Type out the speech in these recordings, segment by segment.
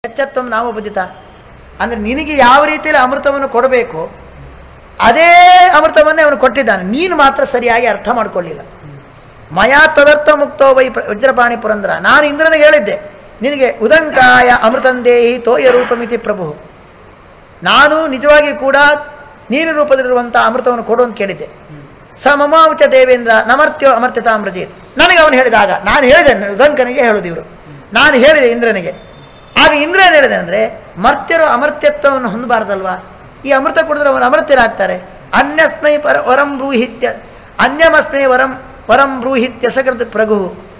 ಸತ್ಯತ್ವಂ ನಾವು ಬುದ್ಧಿತ ಅಂದರೆ ನಿನಗೆ ಯಾವ ರೀತಿಯಲ್ಲಿ ಅಮೃತವನ್ನು ಕೊಡಬೇಕು ಅದೇ ಅಮೃತವನ್ನೇ ಅವನು ಕೊಟ್ಟಿದ್ದಾನೆ ನೀನು ಮಾತ್ರ ಸರಿಯಾಗಿ ಅರ್ಥ ಮಾಡ್ಕೊಳ್ಳಿಲ್ಲ ಮಯಾ ತದರ್ಥ ಮುಕ್ತೋ ವೈ ಪ್ರ- ವಜ್ರಪಾಣಿ ಪುರಂದ್ರ ನಾನು ಇಂದ್ರನಿಗೆ ಹೇಳಿದ್ದೆ ನಿನಗೆ ಉದಂಕಾಯ ಅಮೃತಂದೇಹಿ ತೋಯ ರೂಪಮಿತಿ ಪ್ರಭು ನಾನು ನಿಜವಾಗಿ ಕೂಡ ನೀರು ರೂಪದಲ್ಲಿರುವಂಥ ಅಮೃತವನ್ನು ಕೊಡು ಅಂತ ಕೇಳಿದ್ದೆ ಸ ಮಮಾವಚ ದೇವೇಂದ್ರ ನಮರ್ತ್ಯೋ ಅಮರ್ತ್ಯತಾಮ್ರಜಿ ನನಗೆ ಅವನು ಹೇಳಿದಾಗ ನಾನು ಹೇಳಿದೆ ಉದಂಕನಿಗೆ ಹೇಳೋದು ಇವರು ನಾನು ಹೇಳಿದೆ ಇಂದ್ರನಿಗೆ ಆಗ ಇಂದ್ರ ಏನು ಹೇಳಿದೆ ಅಂದರೆ ಮರ್ತ್ಯರು ಅಮರ್ತ್ಯತ್ವವನ್ನು ಹೊಂದಬಾರ್ದಲ್ವಾ ಈ ಅಮೃತ ಕುಡಿದ್ರೆ ಅವರು ಅಮರ್ತ್ಯರಾಗ್ತಾರೆ ಅನ್ಯಸ್ಮೈ ಪರ ವರಂ ಬ್ರೂಹಿತ್ಯ ಅನ್ಯಮಸ್ಮೈ ವರಂ ವರಂ ಬ್ರೂಹಿತ್ಯ ಸಕೃತ್ ಪ್ರಭು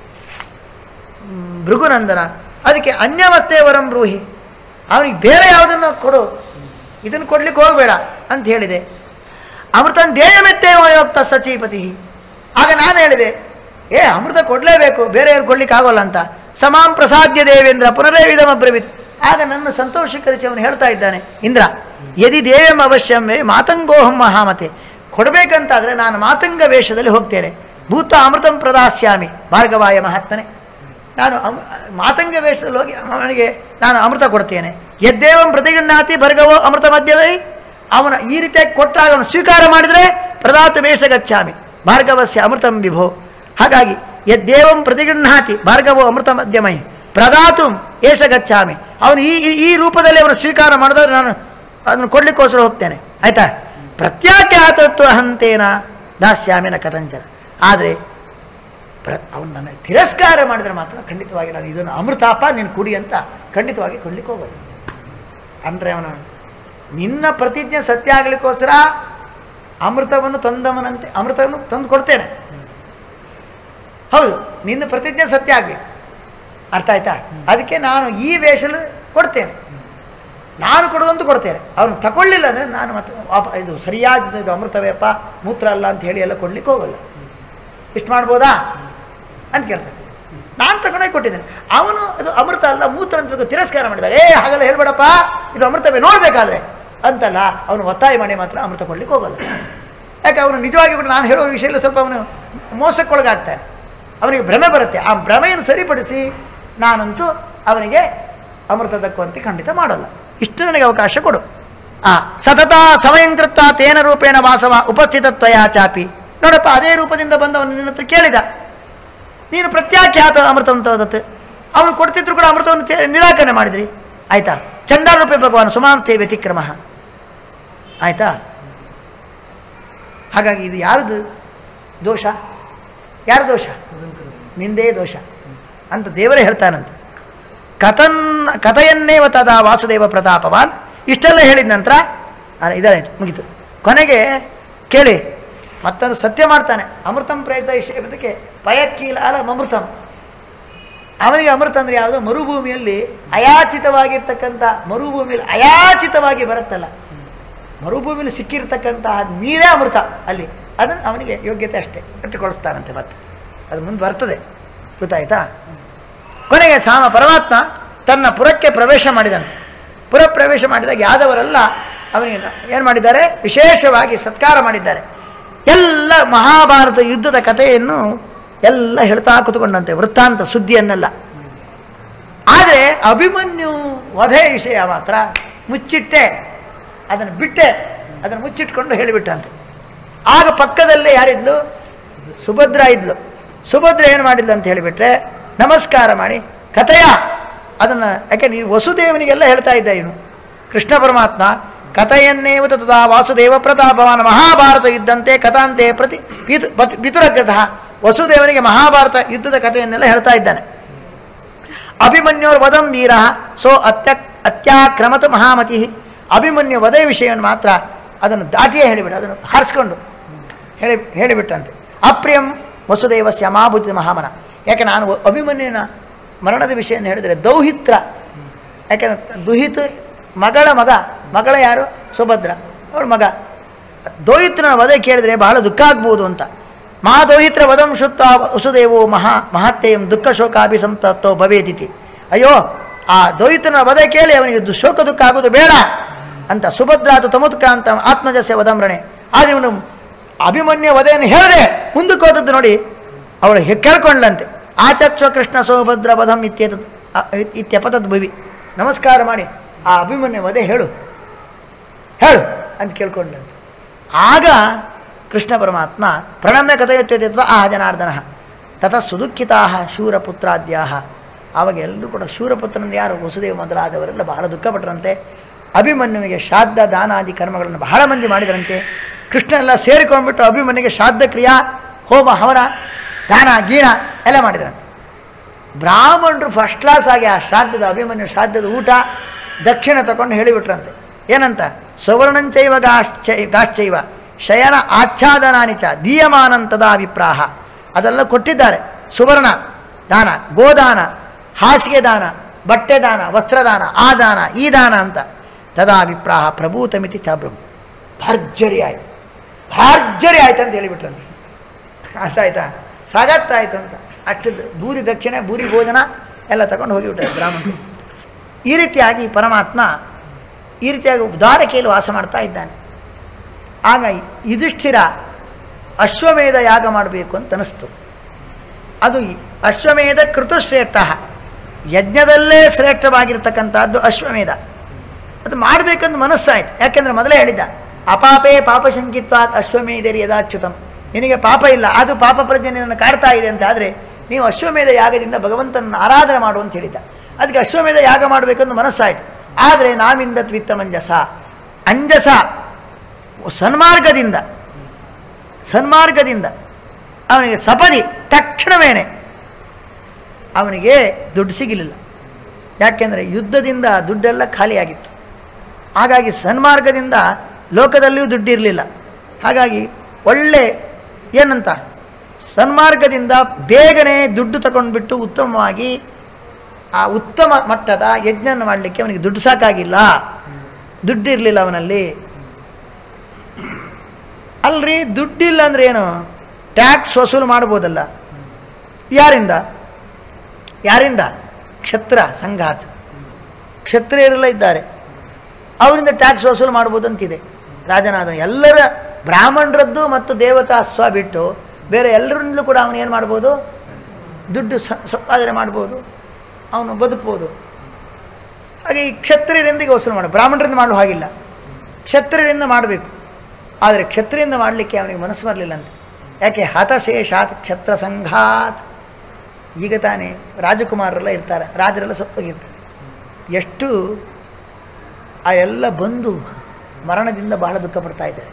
ಭೃಗುನಂದನ ಅದಕ್ಕೆ ಅನ್ಯವಸ್ತೇ ವರಂ ಬ್ರೂಹಿ ಅವನಿಗೆ ಬೇರೆ ಯಾವುದನ್ನು ಕೊಡು ಇದನ್ನು ಕೊಡ್ಲಿಕ್ಕೆ ಹೋಗಬೇಡ ಅಂತ ಹೇಳಿದೆ ಅಮೃತನ್ ದೇಯಮೆತ್ತೇ ಯೋಕ್ತ ಸಚೀಪತಿ ಆಗ ನಾನು ಹೇಳಿದೆ ಏ ಅಮೃತ ಕೊಡಲೇಬೇಕು ಬೇರೆಯವ್ರು ಕೊಡ್ಲಿಕ್ಕೆ ಆಗೋಲ್ಲ ಅಂತ ಸಮಾಂ ಪ್ರಸಾದ್ಯ ದೇವೇಂದ್ರ ಪುನರೇವಿದಮ ಬ್ರವಿತ್ ಆಗ ನನ್ನ ಸಂತೋಷೀಕರಿಸಿ ಅವನು ಹೇಳ್ತಾ ಇದ್ದಾನೆ ಇಂದ್ರ ಯದಿ ದೇವಂ ಅವಶ್ಯಮೇ ಮಾತಂಗೋಹಂ ಮಹಾಮತೆ ಕೊಡಬೇಕಂತಾದರೆ ನಾನು ಮಾತಂಗ ವೇಷದಲ್ಲಿ ಹೋಗ್ತೇನೆ ಭೂತ ಅಮೃತಂ ಪ್ರದಾಸ್ಯಾಮಿ ಭಾರ್ಗವಾಯ ಮಹಾತ್ಮನೆ ನಾನು ಅಮ್- ಮಾತಂಗ ವೇಷದಲ್ಲಿ ಹೋಗಿ ಅವನಿಗೆ ನಾನು ಅಮೃತ ಕೊಡ್ತೇನೆ ಯದ್ದೇವಂ ಪ್ರತಿಗೃಹಾತಿ ಭರ್ಗವೋ ಅಮೃತ ಮಧ್ಯವೈ ಅವನ ಈ ರೀತಿಯಾಗಿ ಕೊಟ್ಟಾಗ ಅವನು ಸ್ವೀಕಾರ ಮಾಡಿದರೆ ಪ್ರದಾತ ವೇಷ ಗಚ್ಚಾಮಿ ಭಾರ್ಗವಸ್ಯ ಅಮೃತಂ ವಿಭೋ ಹಾಗಾಗಿ ಯದ್ದೇವಂ ಪ್ರತಿಗೃಹಾತಿ ಭಾರ್ಗವೋ ಅಮೃತ ಮಧ್ಯಮೈ ಪ್ರದಾತು ಏಷ ಗಚ್ಚಾಮಿ ಅವನು ಈ ಈ- ಈ ರೂಪದಲ್ಲಿ ಅವನು ಸ್ವೀಕಾರ ಮಾಡಿದ್ರೆ ನಾನು ಅದನ್ನು ಕೊಡ್ಲಿಕ್ಕೋಸ್ಕರ ಹೋಗ್ತೇನೆ ಆಯ್ತಾ ಪ್ರತ್ಯಾಖ್ಯಾತತ್ವ ಹಂತೇನ ದಾಸ್ಯಾಮಿನ ಕಥಂಚನ ಆದರೆ ಪ್ರ ಅವನು ನನ್ನ ತಿರಸ್ಕಾರ ಮಾಡಿದರೆ ಮಾತ್ರ ಖಂಡಿತವಾಗಿ ನಾನು ಇದನ್ನು ಅಮೃತಾಪ ನೀನು ಕುಡಿ ಅಂತ ಖಂಡಿತವಾಗಿ ಕೊಡ್ಲಿಕ್ಕೆ ಹೋಗೋದು ಅಂದರೆ ಅವನು ನಿನ್ನ ಪ್ರತಿಜ್ಞೆ ಸತ್ಯ ಆಗಲಿಕ್ಕೋಸ್ಕರ ಅಮೃತವನ್ನು ತಂದವನಂತೆ ಅಮೃತವನ್ನು ತಂದು ಕೊಡ್ತೇನೆ ಹೌದು ನಿನ್ನ ಪ್ರತಿಜ್ಞೆ ಸತ್ಯ ಆಗಬೇಕು ಅರ್ಥ ಆಯ್ತಾ ಅದಕ್ಕೆ ನಾನು ಈ ವೇಷಲು ಕೊಡ್ತೇನೆ ನಾನು ಕೊಡೋದಂತೂ ಕೊಡ್ತೇನೆ ಅವನು ತಗೊಳ್ಳಿಲ್ಲ ಅಂದರೆ ನಾನು ಮತ್ತೆ ವಾಪ ಇದು ಸರಿಯಾದ ಇದು ಅಮೃತವೇಪ ಮೂತ್ರ ಅಲ್ಲ ಅಂತ ಹೇಳಿ ಎಲ್ಲ ಕೊಡ್ಲಿಕ್ಕೆ ಹೋಗಲ್ಲ ಇಷ್ಟು ಮಾಡ್ಬೋದಾ ಅಂತ ಕೇಳ್ತಾನೆ ನಾನು ತಗೊಂಡೋಗಿ ಕೊಟ್ಟಿದ್ದೇನೆ ಅವನು ಅದು ಅಮೃತ ಅಲ್ಲ ಮೂತ್ರ ಅಂತ ತಿಳ್ಕೊಂಡು ತಿರಸ್ಕಾರ ಮಾಡಿದಾಗ ಏ ಹಾಗೆಲ್ಲ ಹೇಳ್ಬೇಡಪ್ಪ ಇದು ಅಮೃತವೇ ನೋಡಬೇಕಾದ್ರೆ ಅಂತಲ್ಲ ಅವನು ಒತ್ತಾಯ ಮಾಡಿ ಮಾತ್ರ ಅಮೃತ ಕೊಡ್ಲಿಕ್ಕೆ ಹೋಗಲ್ಲ ಯಾಕೆ ಅವನು ನಿಜವಾಗಿ ಕೂಡ ನಾನು ಹೇಳೋ ವಿಷಯದಲ್ಲಿ ಸ್ವಲ್ಪ ಅವನು ಮೋಸಕ್ಕೊಳಗಾಗ್ತಾನೆ ಅವನಿಗೆ ಭ್ರಮೆ ಬರುತ್ತೆ ಆ ಭ್ರಮೆಯನ್ನು ಸರಿಪಡಿಸಿ ನಾನಂತೂ ಅವನಿಗೆ ಅಮೃತ ದಕ್ಕುವಂತೆ ಖಂಡಿತ ಮಾಡಲ್ಲ ಇಷ್ಟು ನನಗೆ ಅವಕಾಶ ಕೊಡು ಆ ಸತತ ಸಮಯಂಕೃತ ತೇನ ರೂಪೇಣ ವಾಸವ ಉಪಸ್ಥಿತತ್ವಯ ಚಾಪಿ ನೋಡಪ್ಪ ಅದೇ ರೂಪದಿಂದ ಬಂದವನು ನಿನ್ನ ಹತ್ರ ಕೇಳಿದ ನೀನು ಪ್ರತ್ಯಾಖ್ಯಾತ ಅಮೃತವಂತ ವದತ್ತು ಅವನು ಕೊಡ್ತಿದ್ರು ಕೂಡ ಅಮೃತವನ್ನು ತೇ- ನಿರಾಕರಣೆ ಮಾಡಿದ್ರಿ ಆಯ್ತಾ ಚಂಡಾಲ ರೂಪೇ ಭಗವಾನ್ ಸುಮಾಂತೆ ವ್ಯತಿಕ್ರಮ ಆಯ್ತಾ ಹಾಗಾಗಿ ಇದು ಯಾರದು ದೋಷ ಯಾರ ದೋಷ ನಿಂದೇ ದೋಷ ಅಂತ ದೇವರೇ ಹೇಳ್ತಾನಂತೆ ಕಥನ್ ಕಥೆಯನ್ನೇವ ತದಾ ವಾಸುದೇವ ಪ್ರತಾಪವಾನ್ ಇಷ್ಟೆಲ್ಲ ಹೇಳಿದ ನಂತರ ಇದಾಯ್ತು ಮುಗೀತು ಕೊನೆಗೆ ಕೇಳಿ ಮತ್ತೊಂದು ಸತ್ಯ ಮಾಡ್ತಾನೆ ಅಮೃತಂ ಪ್ರಯತ್ನ ವಿಷಯಕ್ಕೆ ಪಯಕ್ಕೀಲ ಅಲ ಅಮೃತಂ ಅವನಿಗೆ ಅಮೃತ ಅಂದರೆ ಯಾವುದು ಮರುಭೂಮಿಯಲ್ಲಿ ಅಯಾಚಿತವಾಗಿರ್ತಕ್ಕಂಥ ಮರುಭೂಮಿಯಲ್ಲಿ ಅಯಾಚಿತವಾಗಿ ಬರುತ್ತಲ್ಲ ಮರುಭೂಮಿಯಲ್ಲಿ ಸಿಕ್ಕಿರ್ತಕ್ಕಂತಹ ನೀರೇ ಅಮೃತ ಅಲ್ಲಿ ಅದನ್ನು ಅವನಿಗೆ ಯೋಗ್ಯತೆ ಅಷ್ಟೇ ಕಟ್ಟಿಕೊಳಿಸ್ತಾನಂತೆ ಮತ್ತೆ ಅದು ಮುಂದೆ ಬರ್ತದೆ ಗೊತ್ತಾಯ್ತಾ ಕೊನೆಗೆ ಸಾಮ ಪರಮಾತ್ಮ ತನ್ನ ಪುರಕ್ಕೆ ಪ್ರವೇಶ ಮಾಡಿದಂತೆ ಪುರ ಪ್ರವೇಶ ಮಾಡಿದಾಗ ಯಾದವರೆಲ್ಲ ಅವನಿಗೆ ಏನು ಮಾಡಿದ್ದಾರೆ ವಿಶೇಷವಾಗಿ ಸತ್ಕಾರ ಮಾಡಿದ್ದಾರೆ ಎಲ್ಲ ಮಹಾಭಾರತ ಯುದ್ಧದ ಕಥೆಯನ್ನು ಎಲ್ಲ ಹೇಳ್ತಾ ಕೂತ್ಕೊಂಡಂತೆ ವೃತ್ತಾಂತ ಸುದ್ದಿಯನ್ನೆಲ್ಲ ಆದರೆ ಅಭಿಮನ್ಯು ವಧೆ ವಿಷಯ ಮಾತ್ರ ಮುಚ್ಚಿಟ್ಟೆ ಅದನ್ನು ಬಿಟ್ಟೆ ಅದನ್ನು ಮುಚ್ಚಿಟ್ಕೊಂಡು ಹೇಳಿಬಿಟ್ಟಂತೆ ಆಗ ಪಕ್ಕದಲ್ಲೇ ಯಾರಿದ್ಲು ಸುಭದ್ರ ಇದ್ಲು ಸುಭದ್ರ ಏನು ಮಾಡಿದ್ಲು ಅಂತ ಹೇಳಿಬಿಟ್ರೆ ನಮಸ್ಕಾರ ಮಾಡಿ ಕಥೆಯ ಅದನ್ನು ಯಾಕೆ ನೀವು ವಸುದೇವನಿಗೆಲ್ಲ ಹೇಳ್ತಾ ಇದ್ದ ಇವನು ಕೃಷ್ಣ ಪರಮಾತ್ಮ ಕಥೆಯನ್ನೇವ ತದಾ ವಾಸುದೇವ ಪ್ರತಾಪವಾನ ಮಹಾಭಾರತ ಯುದ್ಧಂತೆ ಕಥಾಂತೆ ಪ್ರತಿ ಪಿತು ಪತ್- ಪಿತುರಗ್ರತಃ ವಸುದೇವನಿಗೆ ಮಹಾಭಾರತ ಯುದ್ಧದ ಕಥೆಯನ್ನೆಲ್ಲ ಹೇಳ್ತಾ ಇದ್ದಾನೆ ಅಭಿಮನ್ಯೋರ್ ವದಂ ವೀರ ಸೋ ಅತ್ಯ ಅತ್ಯಾಕ್ರಮತ ಮಹಾಮತಿ ಅಭಿಮನ್ಯು ವಧೆ ವಿಷಯವನ್ನು ಮಾತ್ರ ಅದನ್ನು ದಾಟಿಯೇ ಹೇಳಿಬಿಡ ಅದನ್ನು ಹಾರಿಸ್ಕೊಂಡು ಹೇಳಿ ಹೇಳಿಬಿಟ್ಟಂತೆ ಅಪ್ರಿಯಂ ವಸುದೇವಸ್ಯ ಅಮಾಭೂತಿ ಮಹಾಮನ ಯಾಕೆ ನಾನು ಅಭಿಮನ್ಯುವಿನ ಮರಣದ ವಿಷಯವನ್ನು ಹೇಳಿದರೆ ದೌಹಿತ್ರ ಯಾಕೆಂದ್ರೆ ದುಹಿತ ಮಗಳ ಮಗ ಮಗಳ ಯಾರು ಸುಭದ್ರ ಅವಳ ಮಗ ದೌಹಿತ್ರನ ವಧೆ ಕೇಳಿದರೆ ಬಹಳ ದುಃಖ ಆಗ್ಬೋದು ಅಂತ ಮಾ ದೌಹಿತ್ರ ವದಂ ಶುತ್ತ ವಸುದೇವೋ ಮಹಾ ಮಹಾತ್ಯೆಯಂ ದುಃಖ ಶೋಕಾಭಿಸಂತಪ್ತೋ ಭವೇದಿತಿ ಅಯ್ಯೋ ಆ ದೌಹಿತ್ರನ ವಧೆ ಕೇಳಿ ಅವನಿಗೆ ದು- ಶೋಕ ದುಃಖ ಆಗೋದು ಬೇಡ ಅಂತ ಸುಭದ್ರಾತು ತಮುತ್ಕ್ರಾಂತ ಆತ್ಮಜಸ್ಯ ವದಂರಣೆ ಆದರೆ ಇವನು ಅಭಿಮನ್ಯ ವಧೆಯನ್ನು ಹೇಳದೆ ಮುಂದಕ್ಕೆ ಹೋದದ್ದು ನೋಡಿ ಅವಳು ಹೆ- ಕೇಳ್ಕೊಂಡ್ಲಂತೆ ಆಚಕ್ಷ ಕೃಷ್ಣ ಸೌಭದ್ರ ವಧಂ ಇತ್ಯೇತದ್ ಅ- ಇತ್ಯಪತದ್ ಭುವಿ ನಮಸ್ಕಾರ ಮಾಡಿ ಆ ಅಭಿಮನ್ಯು ವಧೆ ಹೇಳು ಹೇಳು ಅಂತ ಕೇಳ್ಕೊಂಡಂತೆ ಆಗ ಕೃಷ್ಣ ಪರಮಾತ್ಮ ಪ್ರಣಮ್ಯ ಕಥೆಯುತ್ತಿದ್ವ ಆ ಜನಾರ್ದನ ತಥ ಸುದುಃಖಿತಾ ಶೂರಪುತ್ರಾದ್ಯಾ ಆವಾಗ ಎಲ್ಲರೂ ಕೂಡ ಶೂರಪುತ್ರನಿಂದ ಯಾರು ವಸುದೇವ ಮೊದಲಾದವರೆಲ್ಲ ಬಹಳ ದುಃಖಪಟ್ಟರಂತೆ ಅಭಿಮನ್ಯುವಿಗೆ ಶ್ರಾದ್ದ ದಾನಾದಿ ಕರ್ಮಗಳನ್ನು ಬಹಳ ಮಂದಿ ಮಾಡಿದರಂತೆ ಕೃಷ್ಣ ಎಲ್ಲ ಸೇರಿಕೊಂಡ್ಬಿಟ್ಟು ಅಭಿಮನ್ಯುಗೆ ಶ್ರಾದ್ದ ಕ್ರಿಯಾ ಹೋಮ ಹವನ ದಾನ ಗೀಣ ಎಲ್ಲ ಮಾಡಿದ್ರಂತೆ ಬ್ರಾಹ್ಮಣರು ಫಸ್ಟ್ ಕ್ಲಾಸ್ ಆಗಿ ಆ ಶ್ರಾದ್ದದ ಅಭಿಮನ್ಯು ಶ್ರಾದ್ದದ ಊಟ ದಕ್ಷಿಣ ತಗೊಂಡು ಹೇಳಿಬಿಟ್ರಂತೆ ಏನಂತ ಸುವರ್ಣಂಚೈವ ಗಾಶ್ಚೈ ಗಾಶ್ಚೈವ ಶಯನ ಆಚ್ಛಾದನಾನಿಚ ದೀಯಮಾನಂತದ ಅಭಿಪ್ರಾಹ ಅದೆಲ್ಲ ಕೊಟ್ಟಿದ್ದಾರೆ ಸುವರ್ಣ ದಾನ ಗೋದಾನ ಹಾಸಿಗೆ ದಾನ ಬಟ್ಟೆ ದಾನ ವಸ್ತ್ರದಾನ ಆ ದಾನ ಈ ದಾನ ಅಂತ ತದಾ ಅಭಿಪ್ರಾಹ ಪ್ರಭೂತಮಿತಿ ಚಾಬ್ರಹ್ಮ ಭರ್ಜರಿ ಆಯಿತು ಭರ್ಜರಿ ಆಯ್ತು ಅಂತ ಹೇಳಿಬಿಟ್ರಂತೆ ಅರ್ಥ ಆಯ್ತಾ ಸಾಗತ್ತಾಯ್ತು ಅಂತ ಅಷ್ಟದ್ದು ಬೂರಿ ದಕ್ಷಿಣೆ ಬೂರಿ ಭೋಜನ ಎಲ್ಲ ತಗೊಂಡು ಹೋಗಿಬಿಟ್ಟಾರೆ ಬ್ರಾಹ್ಮಣರು ಈ ರೀತಿಯಾಗಿ ಪರಮಾತ್ಮ ಈ ರೀತಿಯಾಗಿ ಉದಾರಕೆಯಲ್ಲಿ ವಾಸ ಮಾಡ್ತಾ ಇದ್ದಾನೆ ಆಗ ಯುಧಿಷ್ಠಿರ ಅಶ್ವಮೇಧ ಯಾಗ ಮಾಡಬೇಕು ಅಂತ ಅನಿಸ್ತು ಅದು ಈ ಅಶ್ವಮೇಧ ಕೃತುಶ್ರೇಷ್ಠ ಯಜ್ಞದಲ್ಲೇ ಶ್ರೇಷ್ಠವಾಗಿರ್ತಕ್ಕಂಥದ್ದು ಅಶ್ವಮೇಧ ಅದು ಮಾಡಬೇಕಂತ ಮನಸ್ಸಾಯ್ತು ಯಾಕೆಂದ್ರೆ ಮೊದಲೇ ಹೇಳಿದ್ದ ಅಪಾಪೇ ಪಾಪಶಂಕಿತ್ವಾತ್ ಅಶ್ವಮೇಧರಿ ಯದಾಚ್ಯುತಂ ನಿನಗೆ ಪಾಪ ಇಲ್ಲ ಅದು ಪಾಪ ಪ್ರಜ್ಞೆ ನಿನ್ನನ್ನು ಕಾಡ್ತಾ ಇದೆ ಅಂತ ಆದರೆ ನೀವು ಅಶ್ವಮೇಧ ಯಾಗದಿಂದ ಭಗವಂತನ ಆರಾಧನೆ ಮಾಡು ಅಂತ ಹೇಳಿದ್ದ ಅದಕ್ಕೆ ಅಶ್ವಮೇಧ ಯಾಗ ಮಾಡಬೇಕಂತ ಮನಸ್ಸಾಯ್ತು ಆದರೆ ನಾವಿಂದ ತ್ವಿತ್ತ ಮಂಜಸ ಅಂಜಸ ಸನ್ಮಾರ್ಗದಿಂದ ಸನ್ಮಾರ್ಗದಿಂದ ಅವನಿಗೆ ಸಪದಿ ತಕ್ಷಣವೇನೆ ಅವನಿಗೆ ದುಡ್ಡು ಸಿಗಲಿಲ್ಲ ಯಾಕೆಂದರೆ ಯುದ್ಧದಿಂದ ದುಡ್ಡೆಲ್ಲ ಖಾಲಿಯಾಗಿತ್ತು ಹಾಗಾಗಿ ಸನ್ಮಾರ್ಗದಿಂದ ಲೋಕದಲ್ಲಿಯೂ ದುಡ್ಡಿರಲಿಲ್ಲ ಹಾಗಾಗಿ ಒಳ್ಳೆ ಏನಂತ ಸನ್ಮಾರ್ಗದಿಂದ ಬೇಗನೆ ದುಡ್ಡು ತಗೊಂಡ್ಬಿಟ್ಟು ಉತ್ತಮವಾಗಿ ಆ ಉತ್ತಮ ಮಟ್ಟದ ಯಜ್ಞನ ಮಾಡಲಿಕ್ಕೆ ಅವನಿಗೆ ದುಡ್ಡು ಸಾಕಾಗಿಲ್ಲ ದುಡ್ಡು ಇರಲಿಲ್ಲ ಅವನಲ್ಲಿ ಅಲ್ರಿ ದುಡ್ಡಿಲ್ಲ ಅಂದ್ರೆ ಏನು ಟ್ಯಾಕ್ಸ್ ವಸೂಲು ಮಾಡ್ಬೋದಲ್ಲ ಯಾರಿಂದ ಯಾರಿಂದ ಕ್ಷತ್ರ ಸಂಘಾತ್ ಕ್ಷತ್ರಿಯರೆಲ್ಲ ಇದ್ದಾರೆ ಅವರಿಂದ ಟ್ಯಾಕ್ಸ್ ವಸೂಲು ಮಾಡ್ಬೋದು ಅಂತಿದೆ ರಾಜನಾದ ಎಲ್ಲರ ಬ್ರಾಹ್ಮಣರದ್ದು ಮತ್ತು ದೇವತಾ ಸ್ವ ಬಿಟ್ಟು ಬೇರೆ ಎಲ್ಲರಿಂದಲೂ ಕೂಡ ಅವನು ಏನು ಮಾಡ್ಬೋದು ದುಡ್ಡು ಸಂಪಾದನೆ ಮಾಡ್ಬೋದು ಅವನು ಬದುಕ್ಬೋದು ಹಾಗೆ ಈ ಕ್ಷತ್ರಿಯರಿಂದ ಈಗ ವಸೂಲು ಮಾಡ ಬ್ರಾಹ್ಮಣರಿಂದ ಮಾಡಲು ಹಾಗಿಲ್ಲ ಕ್ಷತ್ರಿಯರಿಂದ ಮಾಡಬೇಕು ಆದರೆ ಕ್ಷತ್ರಿಯಿಂದ ಮಾಡಲಿಕ್ಕೆ ಅವನಿಗೆ ಮನಸ್ಸು ಬರಲಿಲ್ಲ ಅಂತ ಯಾಕೆ ಹತಶೇಷಾತ್ ಕ್ಷತ್ರ ಸಂಘಾತ್ ಈಗ ತಾನೇ ರಾಜಕುಮಾರರೆಲ್ಲ ಇರ್ತಾರೆ ರಾಜರೆಲ್ಲ ಸತ್ತೋಗಿರ್ತಾರೆ ಎಷ್ಟು ಆ ಎಲ್ಲ ಬಂದು ಮರಣದಿಂದ ಬಹಳ ದುಃಖ ಪಡ್ತಾ ಇದ್ದಾರೆ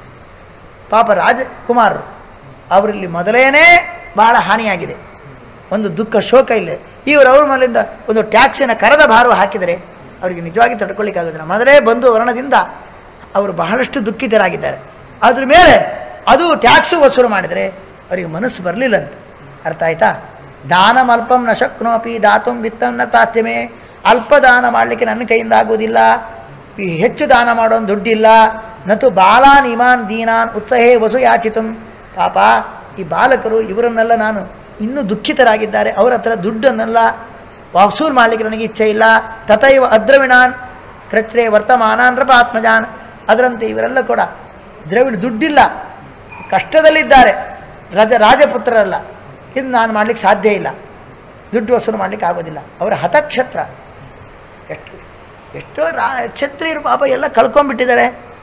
ಪಾಪ ರಾಜಕುಮಾರರು ಅವರಲ್ಲಿ ಮೊದಲೇನೇ ಬಹಳ ಹಾನಿಯಾಗಿದೆ ಒಂದು ದುಃಖ ಶೋಕ ಇಲ್ಲ ಇವರು ಅವ್ರ ಮೇಲಿಂದ ಒಂದು ಟ್ಯಾಕ್ಸಿನ ಕರದ ಭಾರವ ಹಾಕಿದರೆ ಅವರಿಗೆ ನಿಜವಾಗಿ ತಡ್ಕೊಳ್ಳಿಕ್ಕಾಗೋದಿಲ್ಲ ಮೊದಲೇ ಬಂದು ವರ್ಣದಿಂದ ಅವರು ಬಹಳಷ್ಟು ದುಃಖಿತರಾಗಿದ್ದಾರೆ ಅದ್ರ ಮೇಲೆ ಅದು ಟ್ಯಾಕ್ಸು ವಸೂಲು ಮಾಡಿದರೆ ಅವರಿಗೆ ಮನಸ್ಸು ಬರಲಿಲ್ಲ ಅಂತ ಅರ್ಥ ಆಯ್ತಾ ದಾನಂ ಅಲ್ಪಂ ನ ಶಕ್ನೋಪಿ ದಾತುಂ ವಿತ್ತಂ ನ ತಾಸ್ತಿಮೆ ಅಲ್ಪ ದಾನ ಮಾಡಲಿಕ್ಕೆ ನನ್ನ ಕೈಯಿಂದ ಆಗೋದಿಲ್ಲ ಈ ಹೆಚ್ಚು ದಾನ ಮಾಡೋನ್ ದುಡ್ಡಿಲ್ಲ ನತು ಬಾಲಾನ್ ಇಮಾನ್ ದೀನಾನ್ ಉತ್ಸಹೇ ವಸು ಯಾಚಿತಂ ಪಾಪ ಈ ಬಾಲಕರು ಇವರನ್ನೆಲ್ಲ ನಾನು ಇನ್ನೂ ದುಃಖಿತರಾಗಿದ್ದಾರೆ ಅವರ ಹತ್ರ ದುಡ್ಡನ್ನೆಲ್ಲ ವಸೂಲು ಮಾಡಲಿಕ್ಕೆ ನನಗೆ ಇಚ್ಛೆ ಇಲ್ಲ ತಥೈವ ಅದ್ರವಿಣಾನ್ ಕೃಚ್ರೆ ವರ್ತಮಾನಾನ್ ರಪ ಆತ್ಮಜಾನ್ ಅದರಂತೆ ಇವರೆಲ್ಲ ಕೂಡ ದ್ರವಿಡ ದುಡ್ಡಿಲ್ಲ ಕಷ್ಟದಲ್ಲಿದ್ದಾರೆ ರಾಜ ರಾಜಪುತ್ರರಲ್ಲ ಇದು ನಾನು ಮಾಡಲಿಕ್ಕೆ ಸಾಧ್ಯ ಇಲ್ಲ ದುಡ್ಡು ವಸೂಲು ಮಾಡಲಿಕ್ಕೆ ಆಗೋದಿಲ್ಲ ಅವರ ಹತಕ್ಷತ್ರ ಎಷ್ಟು ಎಷ್ಟೋ ರಾ ಕ್ಷತ್ರಿಯರು ಪಾಪ ಎಲ್ಲ ಕಳ್ಕೊಂಡ್ಬಿಟ್ಟಿದ್ದಾರೆ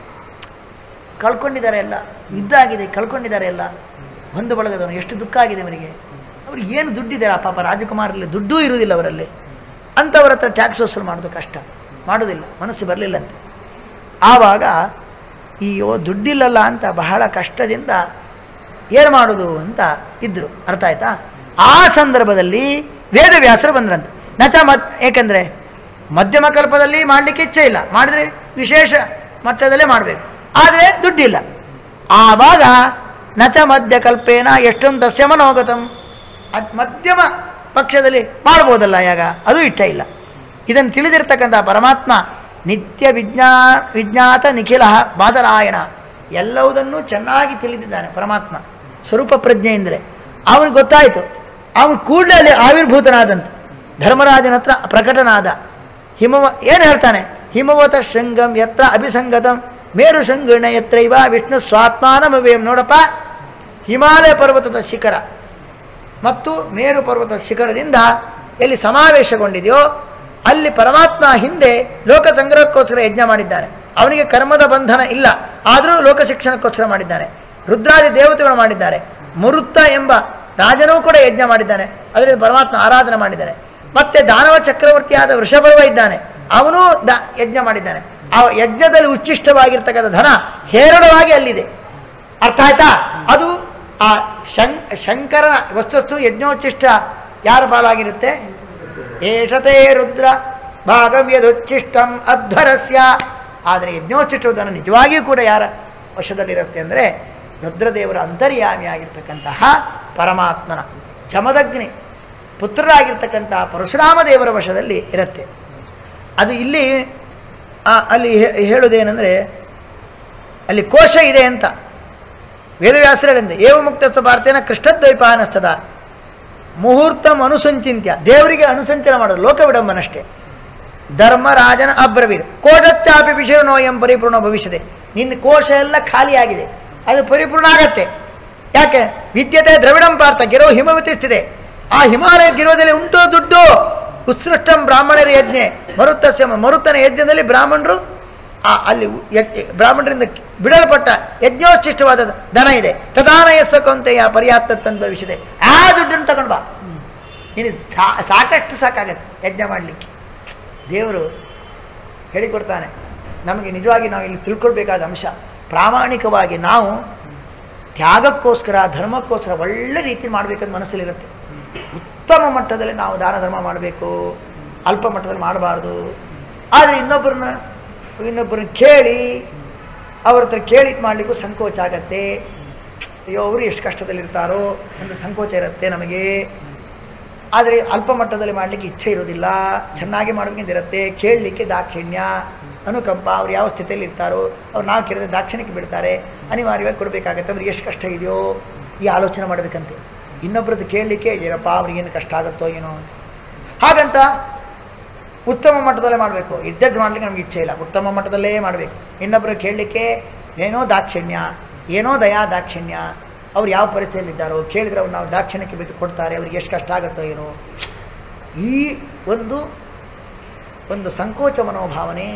ಕಳ್ಕೊಂಡಿದ್ದಾರೆ ಎಲ್ಲ ಯುದ್ಧ ಆಗಿದೆ ಕಳ್ಕೊಂಡಿದ್ದಾರೆ ಎಲ್ಲ ಬಂಧು ಬಳಗದವನು ಎಷ್ಟು ದುಃಖ ಆಗಿದೆ ಅವರಿಗೆ ಅವ್ರಿಗೆ ಏನು ದುಡ್ಡಿದ್ದಾರೆ ಆ ಪಾಪ ರಾಜಕುಮಾರಲ್ಲಿ ದುಡ್ಡೂ ಇರುವುದಿಲ್ಲ ಅವರಲ್ಲಿ ಅಂಥವ್ರ ಹತ್ರ ಟ್ಯಾಕ್ಸ್ ವಸೂಲು ಮಾಡೋದು ಕಷ್ಟ ಮಾಡೋದಿಲ್ಲ ಮನಸ್ಸು ಬರಲಿಲ್ಲಂತೆ ಆವಾಗ ಅಯ್ಯೋ ದುಡ್ಡಿಲ್ಲಲ್ಲ ಅಂತ ಬಹಳ ಕಷ್ಟದಿಂದ ಏನು ಮಾಡೋದು ಅಂತ ಇದ್ದರು ಅರ್ಥ ಆಯ್ತಾ ಆ ಸಂದರ್ಭದಲ್ಲಿ ವೇದವ್ಯಾಸರು ಬಂದ್ರಂತೆ ನಚ ಮತ್ ಏಕೆಂದರೆ ಮಧ್ಯಮ ಕಲ್ಪದಲ್ಲಿ ಮಾಡಲಿಕ್ಕೆ ಇಚ್ಛೆ ಇಲ್ಲ ಮಾಡಿದ್ರೆ ವಿಶೇಷ ಮಟ್ಟದಲ್ಲೇ ಮಾಡಬೇಕು ಆದರೆ ದುಡ್ಡಿಲ್ಲ ಆವಾಗ ನಚ ಮಧ್ಯ ಕಲ್ಪೇನ ಎಷ್ಟೊಂದು ತಸ್ಯ ಮನೋಗತಂ ಅದು ಮಧ್ಯಮ ಪಕ್ಷದಲ್ಲಿ ಮಾಡ್ಬೋದಲ್ಲ ಯಾಗ ಅದು ಇಷ್ಟ ಇಲ್ಲ ಇದನ್ನು ತಿಳಿದಿರ್ತಕ್ಕಂಥ ಪರಮಾತ್ಮ ನಿತ್ಯ ವಿಜ್ಞಾ ವಿಜ್ಞಾತ ನಿಖಿಲ ಬಾದರಾಯಣ ಎಲ್ಲವುದನ್ನು ಚೆನ್ನಾಗಿ ತಿಳಿದಿದ್ದಾನೆ ಪರಮಾತ್ಮ ಸ್ವರೂಪ ಪ್ರಜ್ಞೆಯಿಂದಲೇ ಅವನಿಗೆ ಗೊತ್ತಾಯಿತು ಅವನು ಕೂಡಲೇ ಅಲ್ಲಿ ಆವಿರ್ಭೂತನಾದಂತ ಧರ್ಮರಾಜನ ಹತ್ರ ಪ್ರಕಟನಾದ ಹಿಮವ ಏನು ಹೇಳ್ತಾನೆ ಹಿಮವತ ಶೃಂಗಂ ಯತ್ರ ಅಭಿಸಂಗತಂ ಮೇರು ಶೃಂಗಣ ಯತ್ರೈವ ವಿಷ್ಣು ಸ್ವಾತ್ಮಾನಮವೇಂ ನೋಡಪ್ಪ ಹಿಮಾಲಯ ಪರ್ವತದ ಶಿಖರ ಮತ್ತು ಮೇರು ಪರ್ವತದ ಶಿಖರದಿಂದ ಎಲ್ಲಿ ಸಮಾವೇಶಗೊಂಡಿದೆಯೋ ಅಲ್ಲಿ ಪರಮಾತ್ಮ ಹಿಂದೆ ಲೋಕ ಸಂಗ್ರಹಕ್ಕೋಸ್ಕರ ಯಜ್ಞ ಮಾಡಿದ್ದಾನೆ ಅವನಿಗೆ ಕರ್ಮದ ಬಂಧನ ಇಲ್ಲ ಆದರೂ ಲೋಕ ಶಿಕ್ಷಣಕ್ಕೋಸ್ಕರ ಮಾಡಿದ್ದಾನೆ ರುದ್ರಾದಿ ದೇವತೆಗಳು ಮಾಡಿದ್ದಾರೆ ಮುರುತ್ತ ಎಂಬ ರಾಜನೂ ಕೂಡ ಯಜ್ಞ ಮಾಡಿದ್ದಾನೆ ಅದರಿಂದ ಪರಮಾತ್ಮ ಆರಾಧನೆ ಮಾಡಿದ್ದಾನೆ ಮತ್ತೆ ದಾನವ ಚಕ್ರವರ್ತಿಯಾದ ವೃಷಭರ್ವ ಇದ್ದಾನೆ ಅವನೂ ದ ಯಜ್ಞ ಮಾಡಿದ್ದಾನೆ ಆ ಯಜ್ಞದಲ್ಲಿ ಉಚ್ಚಿಷ್ಟವಾಗಿರ್ತಕ್ಕಂಥ ಧನ ಹೇರಳವಾಗಿ ಅಲ್ಲಿದೆ ಅರ್ಥ ಆಯ್ತಾ ಅದು ಆ ಶಂ ಶಂಕರನ ವಸ್ತುಸ್ತು ಯಜ್ಞೋಚ್ಚಿಷ್ಟ ಯಾರ ಪಾಲಾಗಿರುತ್ತೆ ಏಷತೆ ರುದ್ರ ಭಾಗಂ ಯದುಚ್ಚಿಷ್ಟಂ ಅಧ್ವರಸ್ಯ ಆದರೆ ಯಜ್ಞೋಚ್ಚಿಷ್ಟುವುದನ್ನು ನಿಜವಾಗಿಯೂ ಕೂಡ ಯಾರ ವಶದಲ್ಲಿರುತ್ತೆ ಅಂದರೆ ರುದ್ರದೇವರ ಅಂತರ್ಯಾಮಿಯಾಗಿರ್ತಕ್ಕಂತಹ ಪರಮಾತ್ಮನ ಜಮದಗ್ನಿ ಪುತ್ರರಾಗಿರ್ತಕ್ಕಂತಹ ಪರಶುರಾಮ ದೇವರ ವಶದಲ್ಲಿ ಇರುತ್ತೆ ಅದು ಇಲ್ಲಿ ಆ, ಅಲ್ಲಿ ಹೇ- ಹೇಳುವುದೇನೆಂದರೆ ಅಲ್ಲಿ ಕೋಶ ಇದೆ ಅಂತ ವೇದವ್ಯಾಸರಿಂದ ಏವ ಮುಕ್ತತ್ವ ಭಾರತೀಯನ ಕೃಷ್ಣದ್ವೈಪಾನಸ್ತದ ಮುಹೂರ್ತ ಅನುಸಂಚಿತ್ಯ ದೇವರಿಗೆ ಅನುಸಂಚನ ಮಾಡೋದು ಲೋಕ ವಿಡಂಬನಷ್ಟೇ ಧರ್ಮರಾಜನ ಅಬ್ರವೀರ್ ಕೋಟಚ್ಚಾಪಿ ವಿಶಿರಣೋ ಎಂ ಪರಿಪೂರ್ಣ ಭವಿಷ್ಯದೆ ನಿನ್ನ ಕೋಶ ಎಲ್ಲ ಖಾಲಿಯಾಗಿದೆ ಅದು ಪರಿಪೂರ್ಣ ಆಗತ್ತೆ ಯಾಕೆ ವಿದ್ಯತೆ ದ್ರವಿಡಂ ಪಾರ್ಥ ಗಿರೋ ಹಿಮವತಿಸ್ತಿದೆ ಆ ಹಿಮಾಲಯ ಗಿರೋದಲ್ಲಿ ಉಂಟು ದುಡ್ಡು ಉತ್ಸೃಷ್ಟಂ ಬ್ರಾಹ್ಮಣರ ಯಜ್ಞೆ ಮರುತ್ತಸ್ಯ ಮರುತ್ತನ ಯಜ್ಞದಲ್ಲಿ ಬ್ರಾಹ್ಮಣರು ಆ ಅಲ್ಲಿ ಉ- ಯಜ್ಞ- ಬ್ರಾಹ್ಮಣರಿಂದ ಬಿಡಲ್ಪಟ್ಟ ಯಜ್ಞೋಚ್ಚಿಷ್ಟವಾದ ದನ ಇದೆ ತದಾನಯಸ್ಸಕೊಂತೆಯ ಪರ್ಯಾಪ್ತ ಭವಿಷ್ಯದೆ ಆ ದುಡ್ಡನ್ನು ತಗೊಂಡು ಬಾ ನೀನು ಸಾ ಸಾಕಷ್ಟು ಸಾಕಾಗತ್ತೆ ಯಜ್ಞ ಮಾಡಲಿಕ್ಕೆ ದೇವರು ಹೇಳಿಕೊಡ್ತಾನೆ ನಮಗೆ ನಿಜವಾಗಿ ನಾವು ಇಲ್ಲಿ ತಿಳ್ಕೊಳ್ಬೇಕಾದ ಅಂಶ ಪ್ರಾಮಾಣಿಕವಾಗಿ ನಾವು ತ್ಯಾಗಕ್ಕೋಸ್ಕರ ಧರ್ಮಕ್ಕೋಸ್ಕರ ಒಳ್ಳೆ ರೀತಿ ಮಾಡಬೇಕಂತ ಮನಸ್ಸಲ್ಲಿರುತ್ತೆ ಉತ್ತಮ ಮಟ್ಟದಲ್ಲಿ ನಾವು ದಾನ ಧರ್ಮ ಮಾಡಬೇಕು ಅಲ್ಪ ಮಟ್ಟದಲ್ಲಿ ಮಾಡಬಾರ್ದು ಆದರೆ ಇನ್ನೊಬ್ಬರನ್ನ ಇನ್ನೊಬ್ಬರನ್ನ ಕೇಳಿ ಅವ್ರ ಹತ್ರ ಕೇಳಿ ಮಾಡಲಿಕ್ಕೂ ಸಂಕೋಚ ಆಗತ್ತೆ ಅಯ್ಯೋ ಅವರು ಎಷ್ಟು ಕಷ್ಟದಲ್ಲಿರ್ತಾರೋ ಅಂತ ಸಂಕೋಚ ಇರುತ್ತೆ ನಮಗೆ ಆದರೆ ಅಲ್ಪ ಮಟ್ಟದಲ್ಲಿ ಮಾಡಲಿಕ್ಕೆ ಇಚ್ಛೆ ಇರೋದಿಲ್ಲ ಚೆನ್ನಾಗಿ ಮಾಡಬೇಕಂತ ಇರುತ್ತೆ ಕೇಳಲಿಕ್ಕೆ ದಾಕ್ಷಿಣ್ಯ ಅನುಕಂಪ ಅವ್ರು ಯಾವ ಸ್ಥಿತಿಯಲ್ಲಿ ಇರ್ತಾರೋ ಅವ್ರು ನಾವು ಕೇಳಿದ್ರೆ ದಾಕ್ಷಿಣ್ಯಕ್ಕೆ ಬಿಡ್ತಾರೆ ಅನಿವಾರ್ಯವಾಗಿ ಕೊಡಬೇಕಾಗತ್ತೆ ಅವ್ರಿಗೆ ಎಷ್ಟು ಕಷ್ಟ ಇದೆಯೋ ಈ ಆಲೋಚನೆ ಮಾಡಬೇಕಂತೆ ಇನ್ನೊಬ್ರದ್ದು ಕೇಳಲಿಕ್ಕೆ ಏನಪ್ಪ ಅವ್ರಿಗೇನು ಕಷ್ಟ ಆಗುತ್ತೋ ಏನೋ ಅಂತ ಹಾಗಂತ ಉತ್ತಮ ಮಟ್ಟದಲ್ಲೇ ಮಾಡಬೇಕು ಇದ್ದದ್ದು ಮಾಡಲಿಕ್ಕೆ ನಮ್ಗೆ ಇಚ್ಛೆ ಇಲ್ಲ ಉತ್ತಮ ಮಟ್ಟದಲ್ಲೇ ಮಾಡಬೇಕು ಇನ್ನೊಬ್ಬರು ಕೇಳಲಿಕ್ಕೆ ಏನೋ ದಾಕ್ಷಿಣ್ಯ ಏನೋ ದಯಾ ದಾಕ್ಷಿಣ್ಯ ಅವ್ರು ಯಾವ ಪರಿಸ್ಥಿತಿಯಲ್ಲಿದ್ದಾರೋ ಕೇಳಿದ್ರೆ ಅವ್ರು ನಾವು ದಾಕ್ಷಿಣ್ಯಕ್ಕೆ ಬಿದ್ದು ಕೊಡ್ತಾರೆ ಅವ್ರಿಗೆ ಎಷ್ಟು ಕಷ್ಟ ಆಗುತ್ತೋ ಏನೋ ಈ ಒಂದು ಒಂದು ಸಂಕೋಚ ಮನೋಭಾವನೆ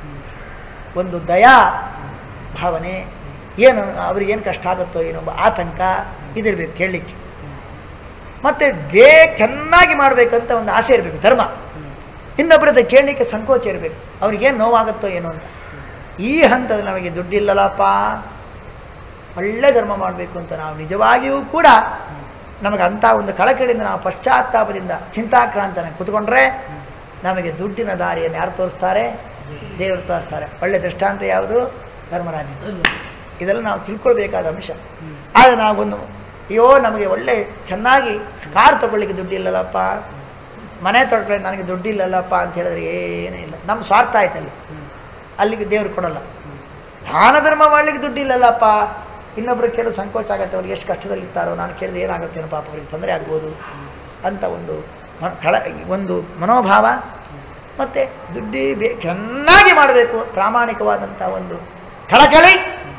ಒಂದು ದಯಾ ಭಾವನೆ ಏನು ಅವ್ರಿಗೇನು ಕಷ್ಟ ಆಗುತ್ತೋ ಏನೋ ಎಂಬ ಆತಂಕ ಇದಿರಬೇಕು ಕೇಳಲಿಕ್ಕೆ ಮತ್ತು ಬೇ ಚೆನ್ನಾಗಿ ಮಾಡಬೇಕಂತ ಒಂದು ಆಸೆ ಇರಬೇಕು ಧರ್ಮ ಇನ್ನೊಬ್ಬರದ ಕೇಳಲಿಕ್ಕೆ ಸಂಕೋಚ ಇರಬೇಕು ಅವ್ರಿಗೇನು ನೋವಾಗುತ್ತೋ ಏನೋ ಅಂತ ಈ ಹಂತದಲ್ಲಿ ನಮಗೆ ದುಡ್ಡಿಲ್ಲಲ್ಲಪ್ಪ ಒಳ್ಳೆ ಧರ್ಮ ಮಾಡಬೇಕು ಅಂತ ನಾವು ನಿಜವಾಗಿಯೂ ಕೂಡ ನಮಗೆ ಅಂಥ ಒಂದು ಕಳಕಳಿಯಿಂದ ನಾವು ಪಶ್ಚಾತ್ತಾಪದಿಂದ ಚಿಂತಾಕ್ರಾಂತನ ಕೂತ್ಕೊಂಡ್ರೆ ನಮಗೆ ದುಡ್ಡಿನ ದಾರಿಯನ್ನು ಯಾರು ತೋರಿಸ್ತಾರೆ ದೇವರು ತೋರಿಸ್ತಾರೆ ಒಳ್ಳೆ ದೃಷ್ಟಾಂತ ಯಾವುದು ಧರ್ಮರಾಜ ಇದೆಲ್ಲ ನಾವು ತಿಳ್ಕೊಳ್ಬೇಕಾದ ಅಂಶ ಆದರೆ ನಾವೊಂದು ಅಯ್ಯೋ ನಮಗೆ ಒಳ್ಳೆ ಚೆನ್ನಾಗಿ ಕಾರ್ ತಗೊಳ್ಳಿಕ್ಕೆ ದುಡ್ಡಿಲ್ಲಲ್ಲಪ್ಪ ಮನೆ ತೊಡ್ಕೊಳ್ಳಿ ನನಗೆ ದುಡ್ಡಿಲ್ಲಲ್ಲಪ್ಪ ಅಂತ ಹೇಳಿದ್ರೆ ಏನೂ ಇಲ್ಲ ನಮ್ಮ ಸ್ವಾರ್ಥ ಆಯ್ತಲ್ಲಿ ಅಲ್ಲಿಗೆ ದೇವರು ಕೊಡಲ್ಲ ದಾನ ಧರ್ಮ ಮಾಡಲಿಕ್ಕೆ ದುಡ್ಡಿಲ್ಲಲ್ಲಪ್ಪ ಇನ್ನೊಬ್ರು ಕೇಳೋದು ಸಂಕೋಚ ಆಗುತ್ತೆ ಅವ್ರಿಗೆ ಎಷ್ಟು ಕಷ್ಟದಲ್ಲಿರ್ತಾರೋ ನಾನು ಕೇಳಿದ್ರೆ ಏನಾಗುತ್ತೇನೋ ಪಾಪ ಅವ್ರಿಗೆ ತೊಂದರೆ ಆಗ್ಬೋದು ಅಂತ ಒಂದು ಮ- ಕಳ ಒಂದು ಮನೋಭಾವ ಮತ್ತು ದುಡ್ಡಿ ಬೇ ಚೆನ್ನಾಗಿ ಮಾಡಬೇಕು ಪ್ರಾಮಾಣಿಕವಾದಂಥ ಒಂದು ಕಳಕಳಿ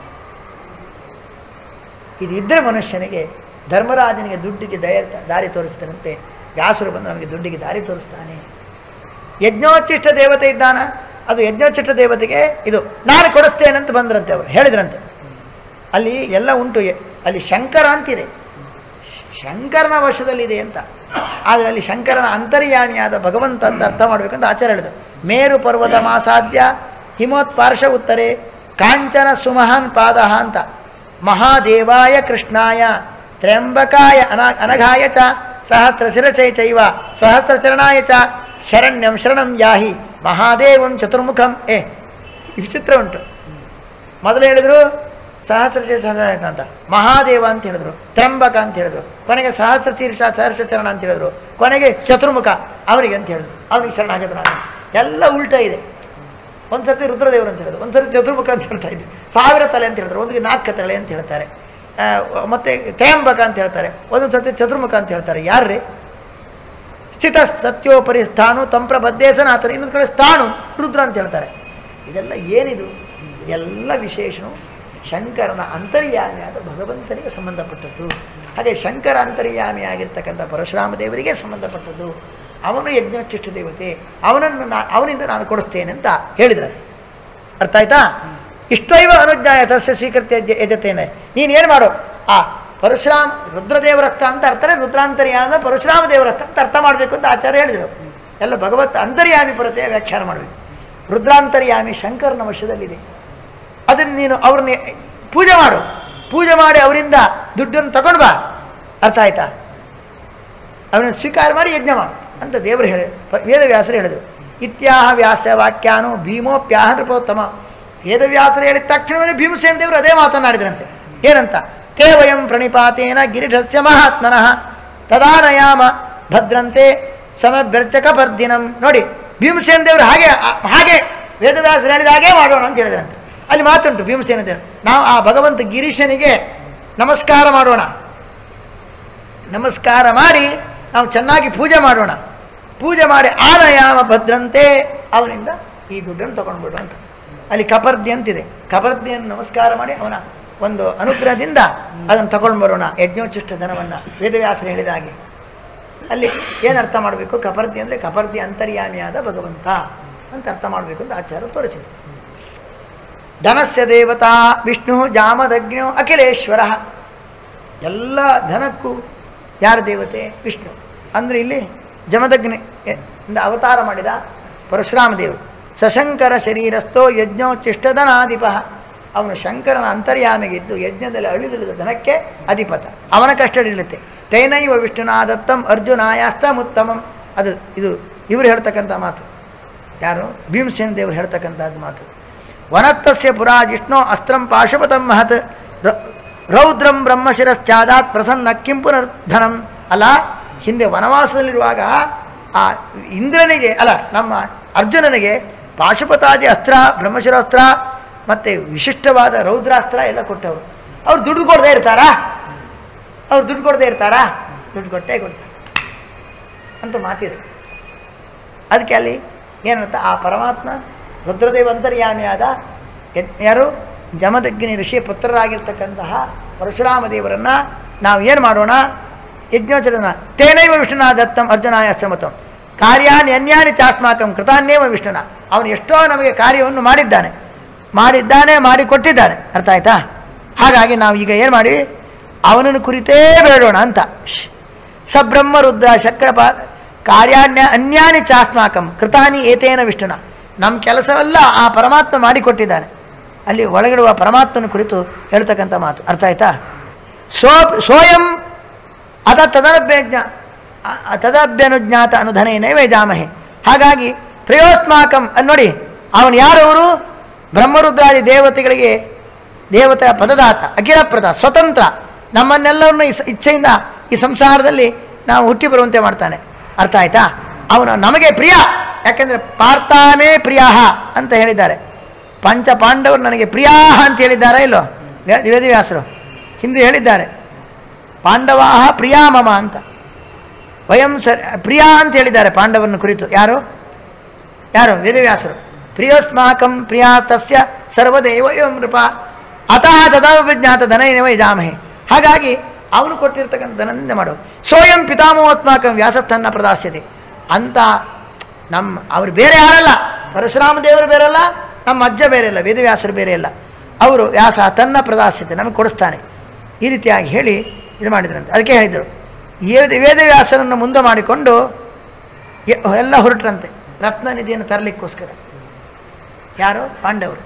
ಇದಿದ್ದರೆ ಮನುಷ್ಯನಿಗೆ ಧರ್ಮರಾಜನಿಗೆ ದುಡ್ಡಿಗೆ ದಯ ದಾರಿ ತೋರಿಸ್ತಾನಂತೆ ವ್ಯಾಸರು ಬಂದು ನಮಗೆ ದುಡ್ಡಿಗೆ ದಾರಿ ತೋರಿಸ್ತಾನೆ ಯಜ್ಞೋಚ್ಚಿಷ್ಟ ದೇವತೆ ಇದ್ದಾನ ಅದು ಯಜ್ಞೋಚ್ಚಿಷ್ಟ ದೇವತೆಗೆ ಇದು ನಾನು ಕೊಡಿಸ್ತೇನೆ ಅಂತ ಬಂದ್ರಂತೆ ಅವರು ಹೇಳಿದ್ರಂತೆ ಅಲ್ಲಿ ಎಲ್ಲ ಉಂಟು ಎ- ಅಲ್ಲಿ ಶಂಕರ ಅಂತಿದೆ ಶ- ಶಂಕರನ ವಶದಲ್ಲಿದೆ ಅಂತ ಆದರೆ ಅಲ್ಲಿ ಶಂಕರನ ಅಂತರ್ಯಾಮಿಯಾದ ಭಗವಂತ ಅಂತ ಅರ್ಥ ಮಾಡಬೇಕಂತ ಆಚಾರ್ಯ ಹೇಳಿದರು ಮೇರು ಪರ್ವತ ಮಾಸಾಧ್ಯ ಹಿಮೋತ್ಪಾರ್ಶ ಉತ್ತರೆ ಕಾಂಚನ ಸುಮಹಾನ್ ಪಾದ ಅಂತ ಮಹಾದೇವಾಯ ಕೃಷ್ಣಾಯ ತ್ರ್ಯಂಬಕಾಯ ಅನ ಅನಘಾಯ ಚ ಸಹಸ್ರಶಿರಚೈ ಚೈವ ಸಹಸ್ರಚರಣಾಯ ಚ ಶರಣ್ಯಂ ಶರಣಂ ಯಾಹಿ ಮಹಾದೇವಂ ಚತುರ್ಮುಖಂ ಏ ವಿಚಿತ್ರ ಉಂಟು ಮೊದಲು ಹೇಳಿದರು ಸಹಸ್ರ ಸಹಸ್ರ ಅಂತ ಮಹಾದೇವ ಅಂತ ಹೇಳಿದ್ರು ತ್ರಂಬಕ ಅಂತ ಹೇಳಿದ್ರು ಕೊನೆಗೆ ಸಹಸ್ರ ತೀರ್ಷ ಸಹಸ್ರ ಚರಣ ಅಂತ ಹೇಳಿದ್ರು ಕೊನೆಗೆ ಚತುರ್ಮುಖ ಅವನಿಗೆ ಅಂತ ಹೇಳಿದ್ರು ಅವನಿಗೆ ಶರಣಾಗತ ನಾನು ಎಲ್ಲ ಉಲ್ಟಾ ಇದೆ ಒಂದು ಸರ್ತಿ ರುದ್ರದೇವರು ಅಂತ ಹೇಳಿದ್ರು ಒಂದು ಸರ್ತಿ ಚತುರ್ಮುಖ ಅಂತ ಹೇಳ್ತಾ ಇದ್ದೆ ಸಾವಿರ ತಲೆ ಅಂತ ಹೇಳಿದ್ರು ಒಂದು ನಾಲ್ಕು ತಲೆ ಅಂತ ಹೇಳ್ತಾರೆ ಆ, ಮತ್ತೆ ತ್ರಯಂಬಕ ಅಂತ ಹೇಳ್ತಾರೆ ಒಂದೊಂದು ಸರ್ತಿ ಚತುರ್ಮುಖ ಅಂತ ಹೇಳ್ತಾರೆ ಯಾರ್ರೀ ಸ್ಥಿತ ಸತ್ಯೋಪರಿ ಸ್ಥಾನು ತಂಪ್ರ ಬದ್ದೇಸನಾಥನ ಇನ್ನೊಂದು ಕಡೆ ಸ್ಥಾನು ರುದ್ರ ಅಂತ ಹೇಳ್ತಾರೆ ಇದೆಲ್ಲ ಏನಿದು ಇದೆಲ್ಲ ವಿಶೇಷಣು ಶಂಕರನ ಅಂತರ್ಯಾಮಿಯಾದ ಭಗವಂತನಿಗೆ ಸಂಬಂಧಪಟ್ಟದ್ದು ಹಾಗೆ ಶಂಕರ ಅಂತರ್ಯಾಮಿಯಾಗಿರ್ತಕ್ಕಂಥ ಪರಶುರಾಮ ದೇವರಿಗೆ ಸಂಬಂಧಪಟ್ಟದ್ದು ಅವನು ಯಜ್ಞೋಚ್ಚಿಷ್ಟ ದೇವತೆ ಅವನನ್ನು ನಾ ಅವನಿಂದ ನಾನು ಕೊಡಿಸ್ತೇನೆ ಅಂತ ಹೇಳಿದ್ರೆ ಅರ್ಥ ಆಯ್ತಾ ಇಷ್ಟೈವ ಅನುಜ್ಞಾಯ ತಸ್ಯ ಸ್ವೀಕೃತ್ಯ ಯಜ- ಯಜತೇನೆ ನೀನು ಏನು ಮಾಡು ಆ ಪರಶುರಾಮ ರುದ್ರದೇವರಸ್ಥ ಅಂತ ಅರ್ಥನೇ ರುದ್ರಾಂತರ್ಯಾಮ ಪರಶುರಾಮ ದೇವರಸ್ಥ ಅಂತ ಅರ್ಥ ಮಾಡಬೇಕು ಅಂತ ಆಚಾರ್ಯ ಹೇಳಿದರು ಎಲ್ಲ ಭಗವತ್ ಅಂತರ್ಯಾಮಿ ಪರತೆಯ ವ್ಯಾಖ್ಯಾನ ಮಾಡಬೇಕು ರುದ್ರಾಂತರ್ಯಾಮಿ ಶಂಕರನ ವಶದಲ್ಲಿದೆ ಅದನ್ನು ನೀನು ಅವ್ರನ್ನ ಪೂಜೆ ಮಾಡು ಪೂಜೆ ಮಾಡಿ ಅವರಿಂದ ದುಡ್ಡನ್ನು ತಗೊಂಡು ಬಾ ಅರ್ಥ ಆಯ್ತಾ ಅವನನ್ನು ಸ್ವೀಕಾರ ಮಾಡಿ ಯಜ್ಞ ಮಾಡು ಅಂತ ದೇವರು ಹೇಳಿ ಪ- ವೇದವ್ಯಾಸರು ಹೇಳಿದರು ಇತ್ಯಾಹ ವ್ಯಾಸ ವಾಕ್ಯಾನು ಭೀಮೋಪ್ಯಾಹ ನೃಪೋತ್ತಮ ವೇದವ್ಯಾಸರು ಹೇಳಿದ ತಕ್ಷಣವೇ ಭೀಮಸೇನ ದೇವರು ಅದೇ ಮಾತನಾಡಿದ್ರಂತೆ ಏನಂತ ತೇ ವಯಂ ಪ್ರಣಿಪಾತೇನ ಗಿರಿಢಸ್ಯ ಮಹಾತ್ಮನಃ ತದಾನಯಾಮ ಭದ್ರಂತೆ ಸಮಭ್ಯರ್ಚಕ ಪರ್ದಿನಂ ನೋಡಿ ಭೀಮಸೇನ ದೇವರು ಹಾಗೆ ಆ- ಹಾಗೆ ವೇದವ್ಯಾಸರು ಹೇಳಿದ ಹಾಗೆ ಮಾಡೋಣ ಅಂತ ಹೇಳಿದ್ರಂತೆ ಅಲ್ಲಿ ಮಾತುಂಟು ಭೀಮಸೇನ ದೇವರು ನಾವು ಆ ಭಗವಂತ ಗಿರೀಶನಿಗೆ ನಮಸ್ಕಾರ ಮಾಡೋಣ ನಮಸ್ಕಾರ ಮಾಡಿ ನಾವು ಚೆನ್ನಾಗಿ ಪೂಜೆ ಮಾಡೋಣ ಪೂಜೆ ಮಾಡಿ ಆನಯಾಮ ಭದ್ರಂತೆ ಅವನಿಂದ ಈ ದುಡ್ಡನ್ನು ತಗೊಂಡ್ಬಿಡು ಅಂತ ಅಲ್ಲಿ ಕಪರ್ದಿ ಅಂತಿದೆ ಕಪರ್ದಿಯನ್ನು ನಮಸ್ಕಾರ ಮಾಡಿ ಅವನ ಒಂದು ಅನುಗ್ರಹದಿಂದ ಅದನ್ನು ತಗೊಂಡು ಬರೋಣ ಯಜ್ಞೋಚ್ಚಿಷ್ಟ ಧನವನ್ನು ವೇದವ್ಯಾಸರು ಹೇಳಿದ ಹಾಗೆ ಅಲ್ಲಿ ಏನು ಅರ್ಥ ಮಾಡಬೇಕು ಕಪರ್ದಿ ಅಂದರೆ ಕಪರ್ದಿ ಅಂತರ್ಯಾಮಿಯಾದ ಭಗವಂತ ಅಂತ ಅರ್ಥ ಮಾಡಬೇಕು ಅಂತ ಆಚಾರ್ಯ ತೋರಿಸಿದೆ ಧನಸ್ಯ ದೇವತಾ ವಿಷ್ಣು ಜಾಮದಗ್ನೋ ಅಖಿಲೇಶ್ವರ ಎಲ್ಲ ಧನಕ್ಕೂ ಯಾರ ದೇವತೆ ವಿಷ್ಣು ಅಂದರೆ ಇಲ್ಲಿ ಜಮದಗ್ನಿ ಎ- ಇಂದ ಅವತಾರ ಮಾಡಿದ ಪರಶುರಾಮ ದೇವರು ಸಶಂಕರ ಶರೀರಸ್ಥೋ ಯಜ್ಞೋಚ್ಚಿಷ್ಟಧನಾಧಿಪ ಅವನು ಶಂಕರನ ಅಂತರ್ಯಾಮಿಗಿದ್ದು ಯಜ್ಞದಲ್ಲಿ ಅಳಿದುಳಿದ ಧನಕ್ಕೆ ಅಧಿಪತ ಅವನ ಕಷ್ಟಡಿರುತ್ತೆ ತೈನೈವ ವಿಷ್ಣುನಾದತ್ತಂ ಅರ್ಜುನಾಯಾಸ್ತಮುತ್ತಮಂ ಅದು ಇದು ಇವರು ಹೇಳ್ತಕ್ಕಂಥ ಮಾತು ಯಾರು ಭೀಮಸೇನ ದೇವರು ಹೇಳ್ತಕ್ಕಂಥದ್ದು ಮಾತು ವನತ್ತಸ್ಯ ಪುರಾ ಜಿಷ್ಣು ಅಸ್ತ್ರಂ ಪಾಶುಪತಂ ಮಹತ್ ರ- ರೌದ್ರಂ ಬ್ರಹ್ಮಶಿರಶ್ಚಾದಾತ್ ಪ್ರಸನ್ನ ಕಿಂ ಪುನರ್ಧನಂ ಅಲ್ಲ ಹಿಂದೆ ವನವಾಸದಲ್ಲಿರುವಾಗ ಆ ಇಂದ್ರನಿಗೆ ಅಲ್ಲ ನಮ್ಮ ಅರ್ಜುನನಿಗೆ ಪಾಶುಪತಾದಿ ಅಸ್ತ್ರ ಬ್ರಹ್ಮಶಿರಾಸ್ತ್ರ ಮತ್ತು ವಿಶಿಷ್ಟವಾದ ರೌದ್ರಾಸ್ತ್ರ ಎಲ್ಲ ಕೊಟ್ಟವರು ಅವ್ರು ದುಡ್ಡು ಕೊಡದೇ ಇರ್ತಾರಾ ಅವ್ರು ದುಡ್ಡು ಕೊಡದೇ ಇರ್ತಾರಾ ದುಡ್ಡು ಕೊಟ್ಟೇ ಕೊಡ್ತಾರೆ ಅಂತ ಮಾತಿದೆ ಅದಕ್ಕೆ ಅಲ್ಲಿ ಏನಂತ ಆ ಪರಮಾತ್ಮ ರುದ್ರದೇವ ಅಂತರ್ಯಾಮಿಯಾದ ಯದ್- ಯಾರು ಜಮದಗ್ನಿ ಋಷಿಯ ಪುತ್ರರಾಗಿರ್ತಕ್ಕಂತಹ ಪರಶುರಾಮ ದೇವರನ್ನು ನಾವು ಏನು ಮಾಡೋಣ ಯಜ್ಞೋಚರನ ತೇನೈವ ವಿಷ್ಣುನ ದತ್ತಂ ಅರ್ಜುನಾಯ ಅಸ್ತಮತಂ ಕಾರ್ಯಾನಿ ಅನ್ಯಾನಿ ಚಾಸ್ಮಾಕಂ ಕೃತಾನ್ಯೇವ ವಿಷ್ಣುನ ಅವನು ಎಷ್ಟೋ ನಮಗೆ ಕಾರ್ಯವನ್ನು ಮಾಡಿದ್ದಾನೆ ಮಾಡಿದ್ದಾನೆ ಮಾಡಿಕೊಟ್ಟಿದ್ದಾನೆ ಅರ್ಥ ಆಯ್ತಾ ಹಾಗಾಗಿ ನಾವು ಈಗ ಏನು ಮಾಡಿ ಅವನನ್ನು ಕುರಿತೇ ಬೇಡೋಣ ಅಂತ ಶ್. ಸ ಬ್ರಹ್ಮ ರುದ್ರ ಶಕ್ರಪ ಕಾರ್ಯಾನ್ಯ ಅನ್ಯಾನಿ ಚಾಸ್ಮಾಕಂ ಕೃತಾನಿ ಏತೇನ ವಿಷ್ಣುನ ನಮ್ಮ ಕೆಲಸವೆಲ್ಲ ಆ ಪರಮಾತ್ಮ ಮಾಡಿಕೊಟ್ಟಿದ್ದಾನೆ ಅಲ್ಲಿ ಒಳಗಿಡುವ ಪರಮಾತ್ಮನ ಕುರಿತು ಹೇಳ್ತಕ್ಕಂಥ ಮಾತು ಅರ್ಥ ಆಯ್ತಾ ಸೋ ಸೋಯಂ ಅದ ತದಭ್ಯಜ್ಞ ತದಭ್ಯನುಜ್ಞಾತ ಅನುಧನೇನೈವ ಜಾಮಹೆ ಹಾಗಾಗಿ ಪ್ರಯೋಸ್ಮಾಕಂ ಅಲ್ಲಿ ನೋಡಿ ಅವನು ಯಾರವರು ಬ್ರಹ್ಮರುದ್ರಾದಿ ದೇವತೆಗಳಿಗೆ ದೇವತೆಯ ಪದದಾತ ಅಖಿಲಪ್ರದ ಸ್ವತಂತ್ರ ನಮ್ಮನ್ನೆಲ್ಲರನ್ನು ಈ ಸ- ಇಚ್ಛೆಯಿಂದ ಈ ಸಂಸಾರದಲ್ಲಿ ನಾವು ಹುಟ್ಟಿ ಬರುವಂತೆ ಮಾಡ್ತಾನೆ ಅರ್ಥ ಆಯ್ತಾ ಅವನು ನಮಗೆ ಪ್ರಿಯ ಯಾಕೆಂದರೆ ಪಾರ್ಥಾನೇ ಪ್ರಿಯಾಹ ಅಂತ ಹೇಳಿದ್ದಾರೆ ಪಂಚ ಪಾಂಡವರು ನನಗೆ ಪ್ರಿಯಾಹ ಅಂತ ಹೇಳಿದ್ದಾರಾ ಇಲ್ಲೋ ವೇ- ವೇದವ್ಯಾಸರು ಹಿಂದೆ ಹೇಳಿದ್ದಾರೆ ಪಾಂಡವಾಹ ಪ್ರಿಯಾ ಮಮ ಅಂತ ವಯಂ ಸರ್ ಪ್ರಿಯಾ ಅಂತ ಹೇಳಿದ್ದಾರೆ ಪಾಂಡವರನ್ನು ಕುರಿತು ಯಾರು ಯಾರು ವೇದವ್ಯಾಸರು ಪ್ರಿಯೋಸ್ಮಾಕಂ ಪ್ರಿಯಾ ತಸ್ಯ ಸರ್ವದೇವ ಎಂ ನೃಪ ಅತಃ ತದಾವಿಜ್ಞಾತ ಧನೈನವ ಯಜಾಮಹೆ ಹಾಗಾಗಿ ಅವನು ಕೊಟ್ಟಿರ್ತಕ್ಕಂಥ ಧನದಿಂದ ಮಾಡು ಸೋಯಂ ಪಿತಾಮೋಸ್ಮಾಕಂ ವ್ಯಾಸಸ್ಥನ್ನ ಪ್ರದಾಸ್ಯತೆ ಅಂತ ನಮ್ಮ ಅವರು ಬೇರೆ ಯಾರಲ್ಲ ಪರಶುರಾಮ ದೇವರು ಬೇರೆಲ್ಲ ನಮ್ಮ ಅಜ್ಜ ಬೇರೆ ಅಲ್ಲ ವೇದವ್ಯಾಸರು ಬೇರೆ ಅಲ್ಲ ಅವರು ವ್ಯಾಸ ತನ್ನ ಪ್ರದಾಸ್ಯತೆ ನಮಗೆ ಕೊಡಿಸ್ತಾನೆ ಈ ರೀತಿಯಾಗಿ ಹೇಳಿ ಇದು ಮಾಡಿದ್ರಂತೆ ಅದಕ್ಕೆ ಹೇಳಿದರು ವೇದ ವೇದವ್ಯಾಸರನ್ನು ಮುಂದೆ ಮಾಡಿಕೊಂಡು ಎ- ಎಲ್ಲ ಹೊರಟ್ರಂತೆ ರತ್ನ ನಿಧಿಯನ್ನು ತರಲಿಕ್ಕೋಸ್ಕರ ಯಾರು ಪಾಂಡವರು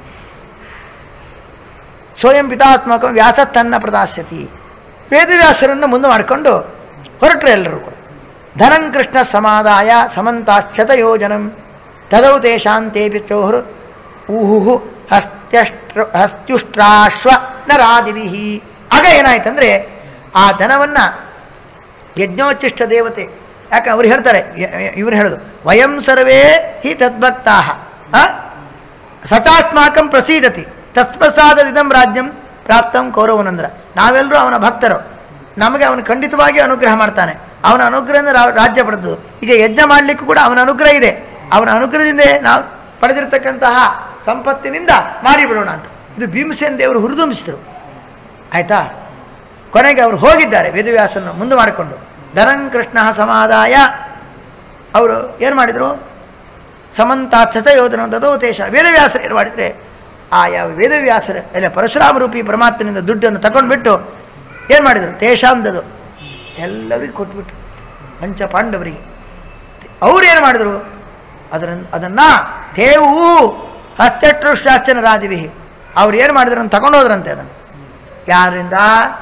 ಸ್ವಯಂ ಪಿತಾತ್ಮಕ ವ್ಯಾಸ ತನ್ನ ಪ್ರದಾಸ್ಯತಿ ವೇದವ್ಯಾಸರನ್ನು ಮುಂದೆ ಮಾಡಿಕೊಂಡು ಹೊರಟರು ಎಲ್ಲರೂ ಕೂಡ ಧನಂ ಕೃಷ್ಣ ಸಮಾದಾಯ ಸಮಂತಾಶ್ಚತ ಯೋಜನಂ ತದೌ ತೇಷಾಂತೇಪಿ ಚೋಹರು ಊಹು ಹಸ್ತ್ಯಷ್ಟ್ರ ಹಸ್ತ್ಯುಷ್ಟ್ರಾಶ್ವ ನರಾದಿವಿ ಆಗ ಏನಾಯ್ತಂದ್ರೆ ಆ ಧನವನ್ನು ಯಜ್ಞೋಚ್ಚಿಷ್ಟ ದೇವತೆ ಯಾಕೆ ಅವ್ರು ಹೇಳ್ತಾರೆ ಇವರು ಹೇಳೋದು ವಯಂ ಸರ್ವೇ ಹಿ ತದ್ಭಕ್ತಾ ಸಚಾಸ್ಮಾಕಂ ಪ್ರಸೀದತಿ ತತ್ಪ್ರಸಾದದಿದಂ ರಾಜ್ಯಂ ಪ್ರಾಪ್ತಂ ಕೌರವನಂದ್ರ ನಾವೆಲ್ಲರೂ ಅವನ ಭಕ್ತರು ನಮಗೆ ಅವನು ಖಂಡಿತವಾಗಿ ಅನುಗ್ರಹ ಮಾಡ್ತಾನೆ ಅವನ ಅನುಗ್ರಹದಿಂದ ರಾ- ರಾಜ್ಯ ಪಡೆದು ಈಗ ಯಜ್ಞ ಮಾಡಲಿಕ್ಕೂ ಕೂಡ ಅವನ ಅನುಗ್ರಹ ಇದೆ ಅವನ ಅನುಗ್ರಹದಿಂದ ನಾವು ಪಡೆದಿರತಕ್ಕಂತಹ ಸಂಪತ್ತಿನಿಂದ ಮಾಡಿಬಿಡೋಣ ಅಂತ ಇದು ಭೀಮಸೇನ ದೇವರು ಹುರಿದುಂಬಿಸಿದರು ಆಯ್ತಾ ಕೊನೆಗೆ ಅವರು ಹೋಗಿದ್ದಾರೆ ವೇದವ್ಯಾಸನ್ನು ಮುಂದೆ ಮಾಡಿಕೊಂಡು ಧನಂ ಕೃಷ್ಣ ಸಮಾದಾಯ ಅವರು ಏನು ಮಾಡಿದರು ಸಮಂತಾರ್ಥತ ಯೋಧನ ದದೋತೇಶ ವೇದವ್ಯಾಸರು ಏನು ಮಾಡಿದರೆ ಆ ಯಾವ ವೇದವ್ಯಾಸರ ಎಲ್ಲ ಪರಶುರಾಮ ರೂಪಿ ಪರಮಾತ್ಮನಿಂದ ದುಡ್ಡನ್ನು ತಗೊಂಡ್ಬಿಟ್ಟು ಏನು ಮಾಡಿದರು ತೇಷಾಂದದು ಎಲ್ಲರಿಗೂ ಕೊಟ್ಬಿಟ್ಟು ಪಂಚ ಪಾಂಡವರಿಗೆ ಅವ್ರು ಏನು ಮಾಡಿದರು ಅದರ ಅದನ್ನು ತೇವು ಹತ್ತೆಟ್ಟೃಷ್ಟಾಚನರಾದಿವಿ ಅವ್ರು ಏನು ಮಾಡಿದ್ರು ಅಂತ ತಗೊಂಡು ಹೋದ್ರಂತೆ ಅದನ್ನು ಯಾರಿಂದ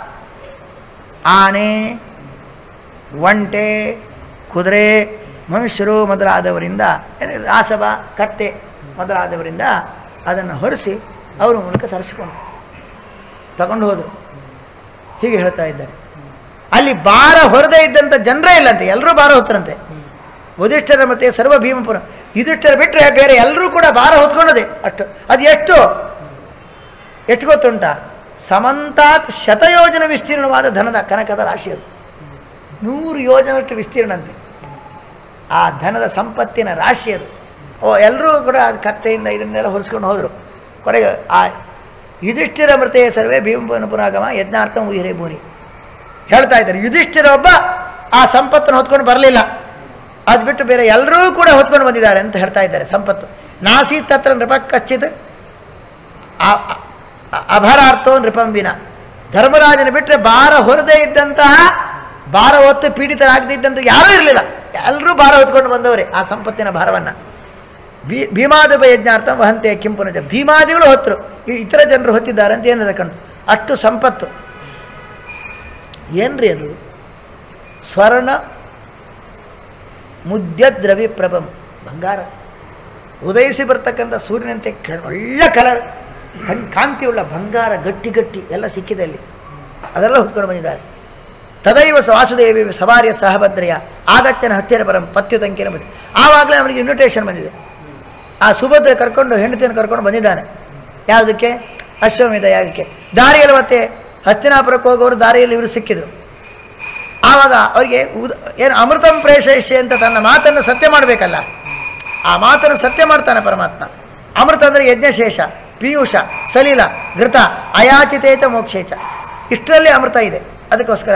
ಆನೆ ಒಂಟೆ ಕುದುರೆ ಮನುಷ್ಯರು ಮೊದಲಾದವರಿಂದ ಏನೇ ರಾಸವ ಕತ್ತೆ ಮೊದಲಾದವರಿಂದ ಅದನ್ನು ಹೊರಿಸಿ ಅವರ ಮೂಲಕ ತರಿಸಿಕೊಂಡು ತಗೊಂಡು ಹೋದರು ಹೀಗೆ ಹೇಳ್ತಾ ಇದ್ದಾರೆ ಅಲ್ಲಿ ಭಾರ ಹೊರದೇ ಇದ್ದಂಥ ಜನರೇ ಇಲ್ಲಂತೆ ಎಲ್ಲರೂ ಭಾರ ಹೊತ್ತರಂತೆ ವಧಿಷ್ಠರ ಮತ್ತೆ ಸರ್ವ ಭೀಮಪುರ ಯುಧಿಷ್ಠರ ಬಿಟ್ಟರೆ ಬೇರೆ ಎಲ್ಲರೂ ಕೂಡ ಭಾರ ಹೊತ್ಕೊಂಡದೆ ಅಷ್ಟು ಅದು ಎಷ್ಟು ಎಷ್ಟು ಗೊತ್ತುಂಟ ಸಮಂತಾತ್ ಶತಯೋಜನ ವಿಸ್ತೀರ್ಣವಾದ ಧನದ ಕನಕದ ರಾಶಿ ಅದು ನೂರು ಯೋಜನಷ್ಟು ವಿಸ್ತೀರ್ಣಂತೆ ಆ ಧನದ ಸಂಪತ್ತಿನ ರಾಶಿ ಅದು ಓ ಎಲ್ಲರೂ ಕೂಡ ಅದು ಕತ್ತೆಯಿಂದ ಇದನ್ನೆಲ್ಲ ಹೊರಿಸ್ಕೊಂಡು ಹೋದರು ಕೊನೆಗೆ ಆ ಯುಧಿಷ್ಠಿರ ಮೃತೆ ಸರ್ವೇ ಭೀಮಪುನ ಪುರಾಗಮ ಯಜ್ಞಾರ್ಥ ಉಯಿರೇ ಭೂರಿ ಹೇಳ್ತಾ ಇದ್ದಾರೆ ಯುಧಿಷ್ಠಿರ ಒಬ್ಬ ಆ ಸಂಪತ್ತನ್ನು ಹೊತ್ಕೊಂಡು ಬರಲಿಲ್ಲ ಅದು ಬಿಟ್ಟು ಬೇರೆ ಎಲ್ಲರೂ ಕೂಡ ಹೊತ್ಕೊಂಡು ಬಂದಿದ್ದಾರೆ ಅಂತ ಹೇಳ್ತಾ ಇದ್ದಾರೆ ಸಂಪತ್ತು ನಾಸಿ ತತ್ರ ನೃಪ ಕಚ್ಚಿತ್ ಆ- ಆ- ಅಭರಾರ್ಥೋ ನೃಪಂಬಿನ ಧರ್ಮರಾಜನ ಬಿಟ್ಟರೆ ಭಾರ ಹೊರದೇ ಇದ್ದಂತಹ ಭಾರ ಹೊತ್ತು ಪೀಡಿತರಾಗದಿದ್ದಂಥ ಯಾರೂ ಇರಲಿಲ್ಲ ಎಲ್ಲರೂ ಭಾರ ಹೊತ್ಕೊಂಡು ಬಂದವರೇ ಆ ಸಂಪತ್ತಿನ ಭಾರವನ್ನು ಭೀ ಭೀಮಾದಿಪ ಯಜ್ಞಾರ್ಥ ವಹಂತೆ ಕಿಂಪುನಜ ಭೀಮಾದಿಗಳು ಹೊತ್ತರು ಈ ಇತರ ಜನರು ಹೊತ್ತಿದ್ದಾರೆ ಅಂತ ಏನಿದೆ ಕಣ್ಣು ಅಷ್ಟು ಸಂಪತ್ತು ಏನ್ರಿ ಅದು ಸ್ವರ್ಣ ಮುದ್ಯ ದ್ರವ್ಯ ಪ್ರಭಂ ಬಂಗಾರ ಉದಯಿಸಿ ಬರ್ತಕ್ಕಂಥ ಸೂರ್ಯನಂತೆ ಕ- ಒಳ್ಳೆ ಕಲರ್ ಕಣ್ ಕಾಂತಿಯುಳ್ಳ ಬಂಗಾರ ಗಟ್ಟಿ ಗಟ್ಟಿ ಎಲ್ಲ ಸಿಕ್ಕಿದೆ ಅಲ್ಲಿ ಅದೆಲ್ಲ ಹೊತ್ಕೊಂಡು ಬಂದಿದ್ದಾರೆ ತದೈವ ಸ ವಾಸುದೇವಿ ಸವಾರ್ಯ ಸಹಭದ್ರಯ ಆಗಚ್ಚನ ಹತ್ತಿರ ಪರಂ ಪತ್ಯುತಂಕಿನ ಬಂದಿದೆ ಆವಾಗಲೇ ಅವನಿಗೆ ಇನ್ವಿಟೇಷನ್ ಬಂದಿದೆ ಆ ಸುಭದ್ರ ಕರ್ಕೊಂಡು ಹೆಂಡತಿಯನ್ನು ಕರ್ಕೊಂಡು ಬಂದಿದ್ದಾನೆ ಯಾವುದಕ್ಕೆ ಅಶ್ವಮೇಧ ಯಾಗಕ್ಕೆ ದಾರಿಯಲ್ಲಿ ಮತ್ತೆ ಹಸ್ತಿನಾಪುರಕ್ಕೆ ಹೋಗೋರು ದಾರಿಯಲ್ಲಿ ಇವರು ಸಿಕ್ಕಿದ್ರು ಆವಾಗ ಅವರಿಗೆ ಉದ ಏನು ಅಮೃತಂ ಪ್ರೇಷಯಿಷ್ಯ ಅಂತ ತನ್ನ ಮಾತನ್ನು ಸತ್ಯ ಮಾಡಬೇಕಲ್ಲ ಆ ಮಾತನ್ನು ಸತ್ಯ ಮಾಡ್ತಾನೆ ಪರಮಾತ್ಮ ಅಮೃತ ಅಂದರೆ ಯಜ್ಞಶೇಷ ಪೀಯೂಷ ಸಲೀಲ ಘೃತ ಅಯಾಚಿತೇತ ಮೋಕ್ಷೇಚ ಇಷ್ಟರಲ್ಲಿ ಅಮೃತ ಇದೆ ಅದಕ್ಕೋಸ್ಕರ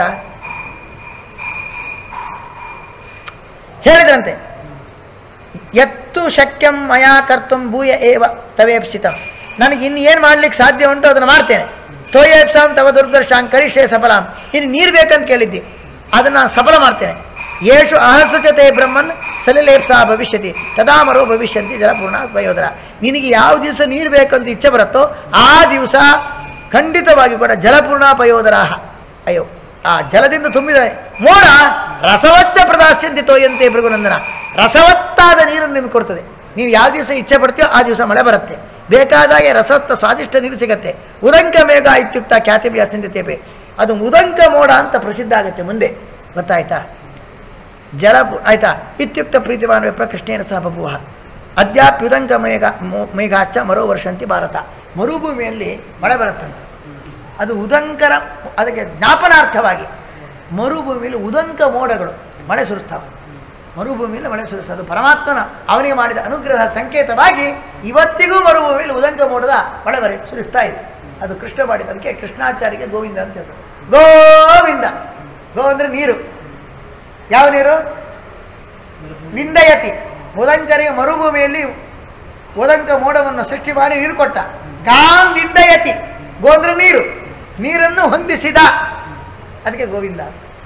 ಹೇಳಿದ್ರಂತೆ ಎತ್ತು ಶಕ್ಯಂ ಮಯಾ ಕರ್ತುಂ ಭೂಯ ಏವ ತವೇಪ್ಸಿತಂ ನನಗೆ ಇನ್ನು ಏನು ಮಾಡ್ಲಿಕ್ಕೆ ಸಾಧ್ಯ ಉಂಟು ಅದನ್ನು ಮಾಡ್ತೇನೆ ತೋಯೇಪ್ಸಾಂ ತವ ದುರ್ದರ್ಶಾಂ ಕರಿಷ್ಯೆ ಸಫಲಾಂ ಇನ್ನು ನೀರು ಬೇಕಂತ ಕೇಳಿದ್ದಿ ಅದನ್ನು ನಾನು ಸಫಲ ಮಾಡ್ತೇನೆ ಯೇಷು ಅಹಸುಚತೆ ಬ್ರಹ್ಮನ್ ಸಲಿಲೇಪ್ಸಾ ಭವಿಷ್ಯತಿ ತದಾಮರೋ ಭವಿಷ್ಯಂತಿ ಜಲಪೂರ್ಣ ವಯೋಧರ ನಿನಗೆ ಯಾವ ದಿವಸ ನೀರು ಬೇಕಂತ ಇಚ್ಛೆ ಬರುತ್ತೋ ಆ ದಿವಸ ಖಂಡಿತವಾಗಿ ಕೂಡ ಜಲಪೂರ್ಣ ಪಯೋಧರಾಹ ಅಯ್ಯೋ ಆ ಜಲದಿಂದ ತುಂಬಿದ ಮೋಡ ರಸವಚ್ಚ ಪ್ರದಾಸ್ಯಂತಿ ತೋಯಂತೆ ಭೃಗುನಂದನ ರಸವತ್ತಾದ ನೀರನ್ನು ನಿಮ್ಗೆ ಕೊಡ್ತದೆ ನೀವು ಯಾವ ದಿವಸ ಇಚ್ಛೆ ಪಡ್ತೀಯೋ ಆ ದಿವಸ ಮಳೆ ಬರುತ್ತೆ ಬೇಕಾದಾಗೆ ರಸವತ್ತ ಸ್ವಾದಿಷ್ಟ ನೀರು ಸಿಗತ್ತೆ ಉದಂಕ ಮೇಘ ಇತ್ಯುಕ್ತ ಖ್ಯಾತಿ ವ್ಯಾಸಂತಿ ತೇಪೆ ಅದು ಉದಂಕ ಮೋಡ ಅಂತ ಪ್ರಸಿದ್ಧ ಆಗುತ್ತೆ ಮುಂದೆ ಗೊತ್ತಾಯ್ತಾ ಜಲ ಆಯ್ತಾ ಇತ್ಯುಕ್ತ ಪ್ರೀತಿಮಾನ ವೆಪ್ಪ ಕೃಷ್ಣೇನ ಸಹ ಬಭುವ ಅದ್ಯಾಪ್ಯುದಂಕ ಮೇಘ ಮೋ- ಮೇಘಾಚ್ಚ ಮರೋ ವರ್ಷಂತಿ ಭಾರತ ಮರುಭೂಮಿಯಲ್ಲಿ ಮಳೆ ಬರುತ್ತಂತೆ ಅದು ಉದಂಕರ ಅದಕ್ಕೆ ಜ್ಞಾಪನಾರ್ಥವಾಗಿ ಮರುಭೂಮಿಯಲ್ಲಿ ಉದಂಕ ಮೋಡಗಳು ಮಳೆ ಸುರಿಸ್ತಾವೆ ಮರುಭೂಮಿಯಲ್ಲಿ ಮಳೆ ಸುರಿಸ್ತವೆ ಅದು ಪರಮಾತ್ಮನ ಅವನಿಗೆ ಮಾಡಿದ ಅನುಗ್ರಹ ಸಂಕೇತವಾಗಿ ಇವತ್ತಿಗೂ ಮರುಭೂಮಿಯಲ್ಲಿ ಉದಂಕ ಮೋಡದ ಮಳೆ ಬರೆ ಸುರಿಸ್ತಾ ಇದೆ ಅದು ಕೃಷ್ಣ ಮಾಡಿದಕ್ಕೆ ಕೃಷ್ಣಾಚಾರ್ಯಗೆ ಗೋವಿಂದ ಅಂತ ಹೆಸರು ಗೋವಿಂದ ಗೋ ಅಂದರೆ ನೀರು ಯಾವ ನೀರು ವಿಂದಯತಿ ಉದಂಕರಿಗೆ ಮರುಭೂಮಿಯಲ್ಲಿ ಉದಂಕ ಮೋಡವನ್ನು ಸೃಷ್ಟಿ ಮಾಡಿ ನೀರು ಕೊಟ್ಟ ಗಾಂ ವಿಂದಯತಿ ಗೋ ಅಂದ್ರೆ ನೀರು ನೀರನ್ನು ಹೊಂದಿಸಿದ ಅದಕ್ಕೆ ಗೋವಿಂದ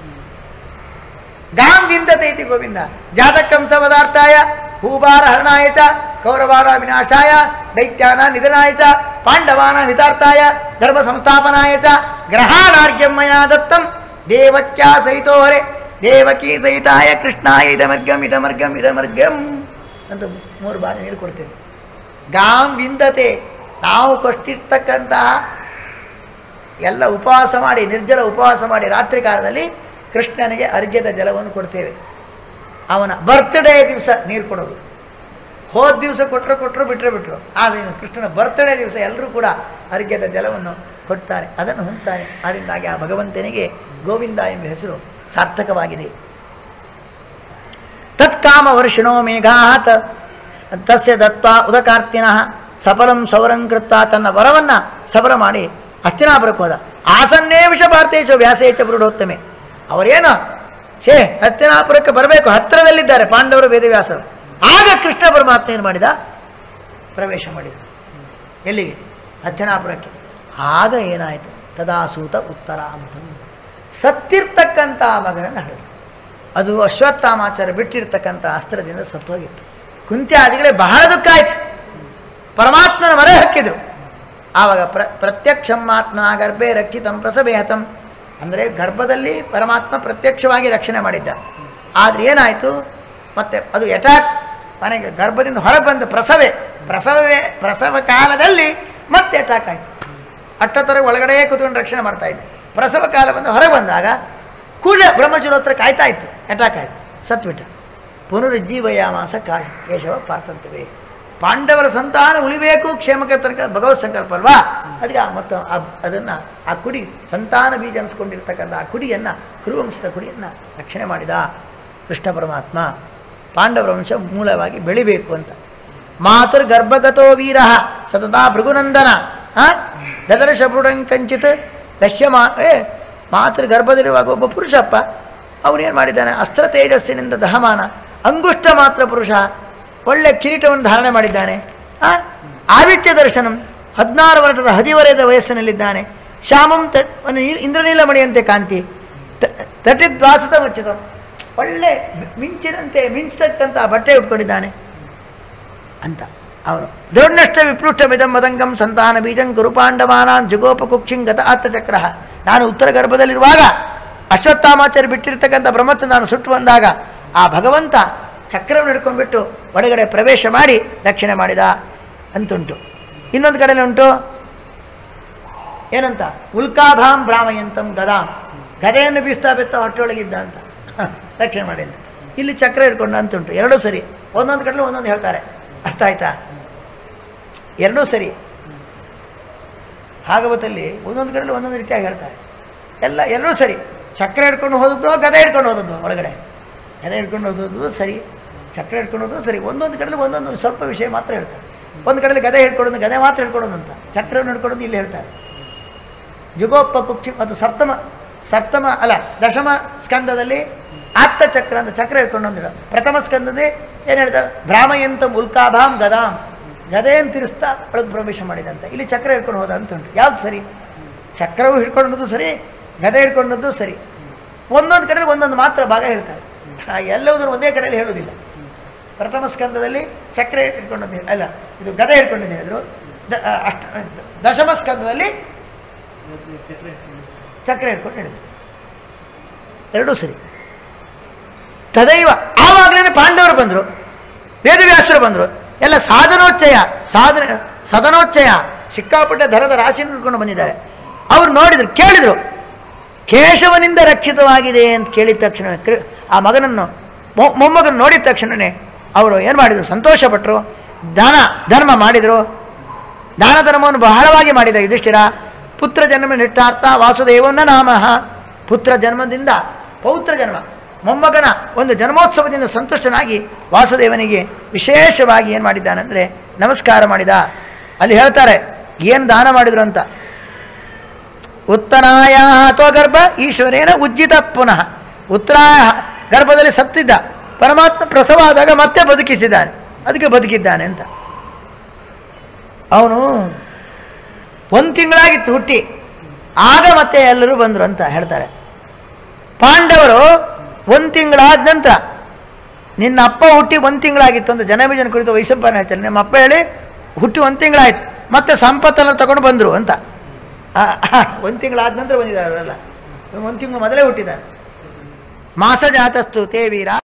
ಗಾಂ ವಿಂದತೆ ಇತಿ ಗೋವಿಂದ ಜಾತಕಂಸ ಪದಾರ್ಥಾಯ ಹೂಬಾರ ಹರಣಾಯ ಚ ಕೌರವಾರ ವಿನಾಶಾಯ ದೈತ್ಯಾನ ನಿಧನಾಯ ಚ ಪಾಂಡವಾನ ಹಿತಾರ್ಥಾಯ ಧರ್ಮ ಸಂಸ್ಥಾಪನಾಯ ಚ ಗ್ರಹಾಣಾರ್ಘ್ಯಂ ಮಯಾ ದತ್ತಂ ದೇವಕ್ಯಾ ಸಹಿತೋ ಹರೆ ದೇವಕಿ ಸಹಿತಾಯ ಕೃಷ್ಣಾಯ ಇದಮರ್ಗಂ ಇದಮರ್ಗಂ ಇದಮರ್ಗಂ ಅಂತ ಮೂರು ಬಾರಿ ನೀರು ಕೊಡ್ತೇವೆ ಗಾಂ ವಿಂದತೆ ನಾವು ಕೊಟ್ಟಿರ್ತಕ್ಕಂತಹ ಎಲ್ಲ ಉಪವಾಸ ಮಾಡಿ ನಿರ್ಜಲ ಉಪವಾಸ ಮಾಡಿ ರಾತ್ರಿ ಕಾಲದಲ್ಲಿ ಕೃಷ್ಣನಿಗೆ ಅರ್ಘ್ಯದ ಜಲವನ್ನು ಕೊಡ್ತೇವೆ ಅವನ ಬರ್ತ್ಡೇ ದಿವಸ ನೀರು ಕೊಡೋದು ಹೋದ ದಿವಸ ಕೊಟ್ಟರು ಕೊಟ್ಟರು ಬಿಟ್ಟರೆ ಬಿಟ್ಟರು ಆದರೆ ಇನ್ನು ಕೃಷ್ಣನ ಬರ್ತ್ಡೇ ದಿವಸ ಎಲ್ಲರೂ ಕೂಡ ಅರ್ಘ್ಯದ ಜಲವನ್ನು ಕೊಡ್ತಾರೆ ಅದನ್ನು ಹೊಂದ್ತಾನೆ ಅದರಿಂದಾಗಿ ಆ ಭಗವಂತನಿಗೆ ಗೋವಿಂದ ಎಂಬ ಹೆಸರು ಸಾರ್ಥಕವಾಗಿದೆ ತತ್ಕಾಮ ವರ್ಷಿಣೋ ಮೇಘಾತ ತಸ್ಯ ದತ್ವಾ ಉದಕಾರ್ತಿನಃ ಸಫಲಂ ಸೌರಂ ಕೃತ್ವ ತನ್ನ ವರವನ್ನು ಸಫಲ ಮಾಡಿ ಹಸ್ತಿನಾಪುರಕ್ಕೆ ಹೋದ ಆಸನ್ನೇ ವಿಷ ಭಾರತೇಶು ವ್ಯಾಸೇಚ ಬೃಢೋತ್ತಮೆ ಅವರೇನು ಛೇ ಹತ್ತಿನಾಪುರಕ್ಕೆ ಬರಬೇಕು ಹತ್ತಿರದಲ್ಲಿದ್ದಾರೆ ಪಾಂಡವರು ವೇದವ್ಯಾಸರು ಆಗ ಕೃಷ್ಣ ಪರಮಾತ್ಮ ಏನು ಮಾಡಿದ ಪ್ರವೇಶ ಮಾಡಿದ ಎಲ್ಲಿಗೆ ಹತ್ತಿನಾಪುರಕ್ಕೆ ಆಗ ಏನಾಯಿತು ತದಾಸೂತ ಉತ್ತರಾಂತಂ ಸತ್ತಿರ್ತಕ್ಕಂಥ ಮಗನನ್ನು ಹಡೆದು ಅದು ಅಶ್ವತ್ಥಾಮಾಚಾರ್ಯ ಬಿಟ್ಟಿರ್ತಕ್ಕಂಥ ಅಸ್ತ್ರದಿಂದ ಸತ್ತೋಗಿತ್ತು ಕುಂತ್ಯಾದಿಗಳೇ ಬಹಳ ದುಃಖ ಆಯ್ತು ಪರಮಾತ್ಮನ ಮರೆ ಹಾಕಿದ್ರು ಆವಾಗ ಪ್ರ ಪ್ರತ್ಯಕ್ಷಮಾತ್ಮನ ಗರ್ಭೆ ರಕ್ಷಿತಂ ಪ್ರಸವೇ ಹತಂ ಅಂದರೆ ಗರ್ಭದಲ್ಲಿ ಪರಮಾತ್ಮ ಪ್ರತ್ಯಕ್ಷವಾಗಿ ರಕ್ಷಣೆ ಮಾಡಿದ್ದ ಆದರೆ ಏನಾಯಿತು ಮತ್ತೆ ಅದು ಅಟ್ಯಾಕ್ ಮನೆಗೆ ಗರ್ಭದಿಂದ ಹೊರಗೆ ಬಂದ ಪ್ರಸವೇ ಪ್ರಸವವೇ ಪ್ರಸವ ಕಾಲದಲ್ಲಿ ಮತ್ತೆ ಅಟ್ಯಾಕ್ ಆಯಿತು ಅಟ್ಟತ್ತರ ಒಳಗಡೆ ಕೂತ್ಕೊಂಡು ರಕ್ಷಣೆ ಮಾಡ್ತಾ ಇದ್ದೆ ಪ್ರಸವ ಕಾಲ ಬಂದು ಹೊರಗೆ ಬಂದಾಗ ಕೂಡಲೇ ಬ್ರಹ್ಮಚುರೋತ್ರ ಕಾಯ್ತಾ ಇತ್ತು ಅಟ್ಯಾಕ್ ಆಯಿತು ಸತ್ಬಿಟ್ಟ ಪುನರುಜ್ಜೀವಯಾಮಾಸ ಕಾ ಕೇಶವ ಪಾರ್ಥಂತವೇ ಪಾಂಡವರ ಸಂತಾನ ಉಳಿಬೇಕು ಕ್ಷೇಮಕ್ಕೆ ತನಕ ಭಗವತ್ ಸಂಕಲ್ಪ ಅಲ್ವಾ ಅದಕ್ಕೆ ಆ ಮತ್ತು ಅದನ್ನು ಆ ಕುಡಿ ಸಂತಾನ ಬೀಜ ಅನಿಸ್ಕೊಂಡಿರ್ತಕ್ಕಂಥ ಆ ಕುಡಿಯನ್ನು ಕುರುವಂಶದ ಕುಡಿಯನ್ನು ರಕ್ಷಣೆ ಮಾಡಿದ ಕೃಷ್ಣ ಪರಮಾತ್ಮ ಪಾಂಡವರ ವಂಶ ಮೂಲವಾಗಿ ಬೆಳಿಬೇಕು ಅಂತ ಮಾತುರ್ ಗರ್ಭಗತೋ ವೀರ ಸತತಾ ಭೃಗುನಂದನ ದದರ್ಶ ಕಂಚಿತ್ ದಶ್ಯಮಾ ಏ ಮಾತೃ ಗರ್ಭದಲ್ಲಿರುವಾಗ ಒಬ್ಬ ಪುರುಷಪ್ಪ ಅವನೇನು ಮಾಡಿದ್ದಾನೆ ಅಸ್ತ್ರ ತೇಜಸ್ಸಿನಿಂದ ದಹಮಾನ ಅಂಗುಷ್ಟ ಮಾತ್ರ ಪುರುಷ ಒಳ್ಳೆ ಕಿರೀಟವನ್ನು ಧಾರಣೆ ಮಾಡಿದ್ದಾನೆ ಆ? ಆದಿತ್ಯ ದರ್ಶನಂ ಹದಿನಾರು ವರ್ಷದ ಹದಿವರೆದ ವಯಸ್ಸಿನಲ್ಲಿದ್ದಾನೆ ಶ್ಯಾಮಂ ತ ಒಂದು ನೀ- ಇಂದ್ರನೀಲಮಣಿಯಂತೆ ಕಾಂತಿ ತ- ತಟಿದ್ವಾಸದ ಮುಚ್ಚಿತ ಒಳ್ಳೆ ಮಿಂಚಿನಂತೆ ಮಿಂಚತಕ್ಕಂಥ ಬಟ್ಟೆ ಉಟ್ಕೊಂಡಿದ್ದಾನೆ ಅಂತ ಅವನು ದೃಢನಷ್ಟ ವಿಪೃಷ್ಟ ಮಿದಂ ಮದಂಗಂ ಸಂತಾನ ಬೀಜಂ ಗುರುಪಾಂಡವಾನಾಂ ಜುಗೋಪ ಕುಕ್ಷಿಂಗತ ಆತ್ತಚಕ್ರ ನಾನು ಉತ್ತರ ಗರ್ಭದಲ್ಲಿರುವಾಗ ಅಶ್ವತ್ಥಾಮಾಚಾರ್ಯ ಬಿಟ್ಟಿರ್ತಕ್ಕಂಥ ಬ್ರಹ್ಮತ್ವ ನಾನು ಸುಟ್ಟು ಬಂದಾಗ ಆ ಭಗವಂತ ಚಕ್ರವನ್ನು ಹಿಡ್ಕೊಂಡ್ಬಿಟ್ಟು ಒಳಗಡೆ ಪ್ರವೇಶ ಮಾಡಿ ರಕ್ಷಣೆ ಮಾಡಿದ ಅಂತುಂಟು ಇನ್ನೊಂದು ಕಡೆಯಲ್ಲಿ ಉಂಟು ಏನಂತ ಉಲ್ಕಾಭಾಂ ಭ್ರಾಮಯಂತಂ ಗದಾಂ ಗದೆಯನ್ನು ಬೀಸ್ತಾ ಬಿತ್ತ ಹೊಟ್ಟೆಯೊಳಗಿದ್ದ ಅಂತ ರಕ್ಷಣೆ ಮಾಡಿ ಅಂತ ಇಲ್ಲಿ ಚಕ್ರ ಹಿಡ್ಕೊಂಡ ಅಂತುಂಟು ಎರಡೂ ಸರಿ ಒಂದೊಂದು ಕಡೆ ಒಂದೊಂದು ಹೇಳ್ತಾರೆ ಅರ್ಥ ಆಯ್ತಾ ಎರಡೂ ಸರಿ ಭಾಗವತಲ್ಲಿ ಒಂದೊಂದು ಕಡೆ ಒಂದೊಂದು ರೀತಿಯಾಗಿ ಹೇಳ್ತಾರೆ ಎಲ್ಲ ಎರಡೂ ಸರಿ ಚಕ್ರ ಹಿಡ್ಕೊಂಡು ಹೋದದ್ದು ಗದೆ ಹಿಡ್ಕೊಂಡು ಹೋದದ್ದು ಒಳಗಡೆ ಗದೆ ಹಿಡ್ಕೊಂಡು ಹೋದದ್ದು ಸರಿ ಚಕ್ರ ಹಿಡ್ಕೊಂಡು ಹೋದದ್ದು ಸರಿ ಒಂದೊಂದು ಕಡೆಯಲ್ಲಿ ಒಂದೊಂದು ಸ್ವಲ್ಪ ವಿಷಯ ಮಾತ್ರ ಹೇಳ್ತಾರೆ ಒಂದು ಕಡೆಯಲ್ಲಿ ಗದೆ ಹಿಡ್ಕೊಳ್ಳೋದು ಗದೆ ಮಾತ್ರ ಹಿಡ್ಕೊಳ್ಳೋದು ಅಂತ ಚಕ್ರವನ್ನು ಹಿಡ್ಕೊಳ್ಳೋದು ಇಲ್ಲಿ ಹೇಳ್ತಾರೆ ಜುಗೋಪ ಕುಕ್ಷಿ ಅದು ಸಪ್ತಮ ಸಪ್ತಮ ಅಲ್ಲ ದಶಮ ಸ್ಕಂದದಲ್ಲಿ ಆತ್ತ ಚಕ್ರ ಅಂತ ಚಕ್ರ ಹಿಡ್ಕೊಂಡು ಬಂದಿರೋ ಪ್ರಥಮ ಸ್ಕಂದದಲ್ಲಿ ಏನು ಹೇಳ್ತಾರೆ ಭ್ರಾಮಯಂತ ಉಲ್ಕಾಭಾಂ ಗದಾಂ ಗದೆಯನ್ನು ತಿರ್ಸ್ತಾ ಒಳಗೆ ಪ್ರವೇಶ ಮಾಡಿದಂತ ಇಲ್ಲಿ ಚಕ್ರ ಹಿಡ್ಕೊಂಡು ಹೋದ ಅಂತ ಉಂಟು ಯಾವ್ದು ಸರಿ ಚಕ್ರವು ಹಿಡ್ಕೊಂಡದ್ದು ಸರಿ ಗದೆ ಹಿಡ್ಕೊಂಡದ್ದು ಸರಿ ಒಂದೊಂದು ಕಡೆ ಒಂದೊಂದು ಮಾತ್ರ ಭಾಗ ಹೇಳ್ತಾರೆ ಆ ಎಲ್ಲವುದನ್ನು ಒಂದೇ ಕಡೆಯಲ್ಲಿ ಹೇಳೋದಿಲ್ಲ ಪ್ರಥಮ ಸ್ಕಂದದಲ್ಲಿ ಚಕ್ರ ಹಿಡ್ಕೊಂಡದ್ದು ಹೇಳಿ- ಅಲ್ಲ ಇದು ಗದೆ ಹಿಡ್ಕೊಂಡದ್ದು ಹೇಳಿದ್ರು ದ ಅಷ್ಟ ದಶಮ ಸ್ಕಂದದಲ್ಲಿ ಚಕ್ರ ಹಿಡ್ಕೊಂಡು ಹೇಳಿದ್ರು ಎರಡೂ ಸರಿ ತದೈವ ಆವಾಗಲೇ ಪಾಂಡವರು ಬಂದರು ವೇದವ್ಯಾಸರು ಬಂದರು ಎಲ್ಲ ಸಾಧನೋಚ್ಚಯ ಸಾಧನ ಸದನೋಚ್ಚಯ ಸಿಕ್ಕಾಪಟ್ಟೆ ದರದ ರಾಶಿ ಹಿಡ್ಕೊಂಡು ಬಂದಿದ್ದಾರೆ ಅವ್ರು ನೋಡಿದ್ರು ಕೇಳಿದರು ಕೇಶವನಿಂದ ರಕ್ಷಿತವಾಗಿದೆ ಅಂತ ಕೇಳಿದ ತಕ್ಷಣ ಕೃ- ಆ ಮಗನನ್ನು ಮೊ- ಮೊಮ್ಮಗನ ನೋಡಿದ ತಕ್ಷಣವೇ ಅವರು ಏನು ಮಾಡಿದರು ಸಂತೋಷಪಟ್ಟರು ದಾನ ಧರ್ಮ ಮಾಡಿದರು ದಾನ ಧರ್ಮವನ್ನು ಬಹಳವಾಗಿ ಮಾಡಿದ ಯುಧಿಷ್ಠಿರ ಪುತ್ರ ಜನ್ಮ ನಿಟ್ಟಾರ್ಥ ವಾಸುದೇವನ ನಾಮಃ ಪುತ್ರ ಜನ್ಮದಿಂದ ಪೌತ್ರ ಜನ್ಮ ಮೊಮ್ಮಗನ ಒಂದು ಜನ್ಮೋತ್ಸವದಿಂದ ಸಂತುಷ್ಟನಾಗಿ ವಾಸುದೇವನಿಗೆ ವಿಶೇಷವಾಗಿ ಏನು ಮಾಡಿದ್ದಾನೆಂದರೆ ನಮಸ್ಕಾರ ಮಾಡಿದ ಅಲ್ಲಿ ಹೇಳ್ತಾರೆ ಏನು ದಾನ ಮಾಡಿದ್ರು ಅಂತ ಉತ್ತರಾಯ ಅಥವಾ ಗರ್ಭ ಈಶ್ವರೇನ ಉಜ್ಜಿತ ಪುನಃ ಉತ್ತರಾಯ ಗರ್ಭದಲ್ಲಿ ಸತ್ತಿದ್ದ ಪರಮಾತ್ಮ ಪ್ರಸವ ಆದಾಗ ಮತ್ತೆ ಬದುಕಿಸಿದ್ದಾನೆ ಅದಕ್ಕೆ ಬದುಕಿದ್ದಾನೆ ಅಂತ ಅವನು ಒಂದು ತಿಂಗಳಾಗಿತ್ತು ಹುಟ್ಟಿ ಆಗ ಮತ್ತೆ ಎಲ್ಲರೂ ಬಂದರು ಅಂತ ಹೇಳ್ತಾರೆ ಪಾಂಡವರು ಒಂದು ತಿಂಗಳಾದ ನಂತರ ನಿನ್ನ ಅಪ್ಪ ಹುಟ್ಟಿ ಒಂದು ತಿಂಗಳಾಗಿತ್ತು ಅಂತ ಜನವಿಜನ ಕುರಿತು ವೈಶಂಪಾಯನ ಹೇಳ್ತಾರೆ ನಿಮ್ಮ ಅಪ್ಪ ಹೇಳಿ ಹುಟ್ಟಿ ಒಂದು ತಿಂಗಳಾಯ್ತು ಮತ್ತೆ ಸಂಪತ್ತೆಲ್ಲ ತಗೊಂಡು ಬಂದರು ಅಂತ ಒಂದು ತಿಂಗಳಾದ ನಂತರ ಬಂದಿದ್ದಾರೆ ಅವರೆಲ್ಲ ಒಂದು ತಿಂಗಳು ಮೊದಲೇ ಹುಟ್ಟಿದ್ದಾರೆ ಮಾಸ ಜಾತಸ್ತು ತೇ ವೀರ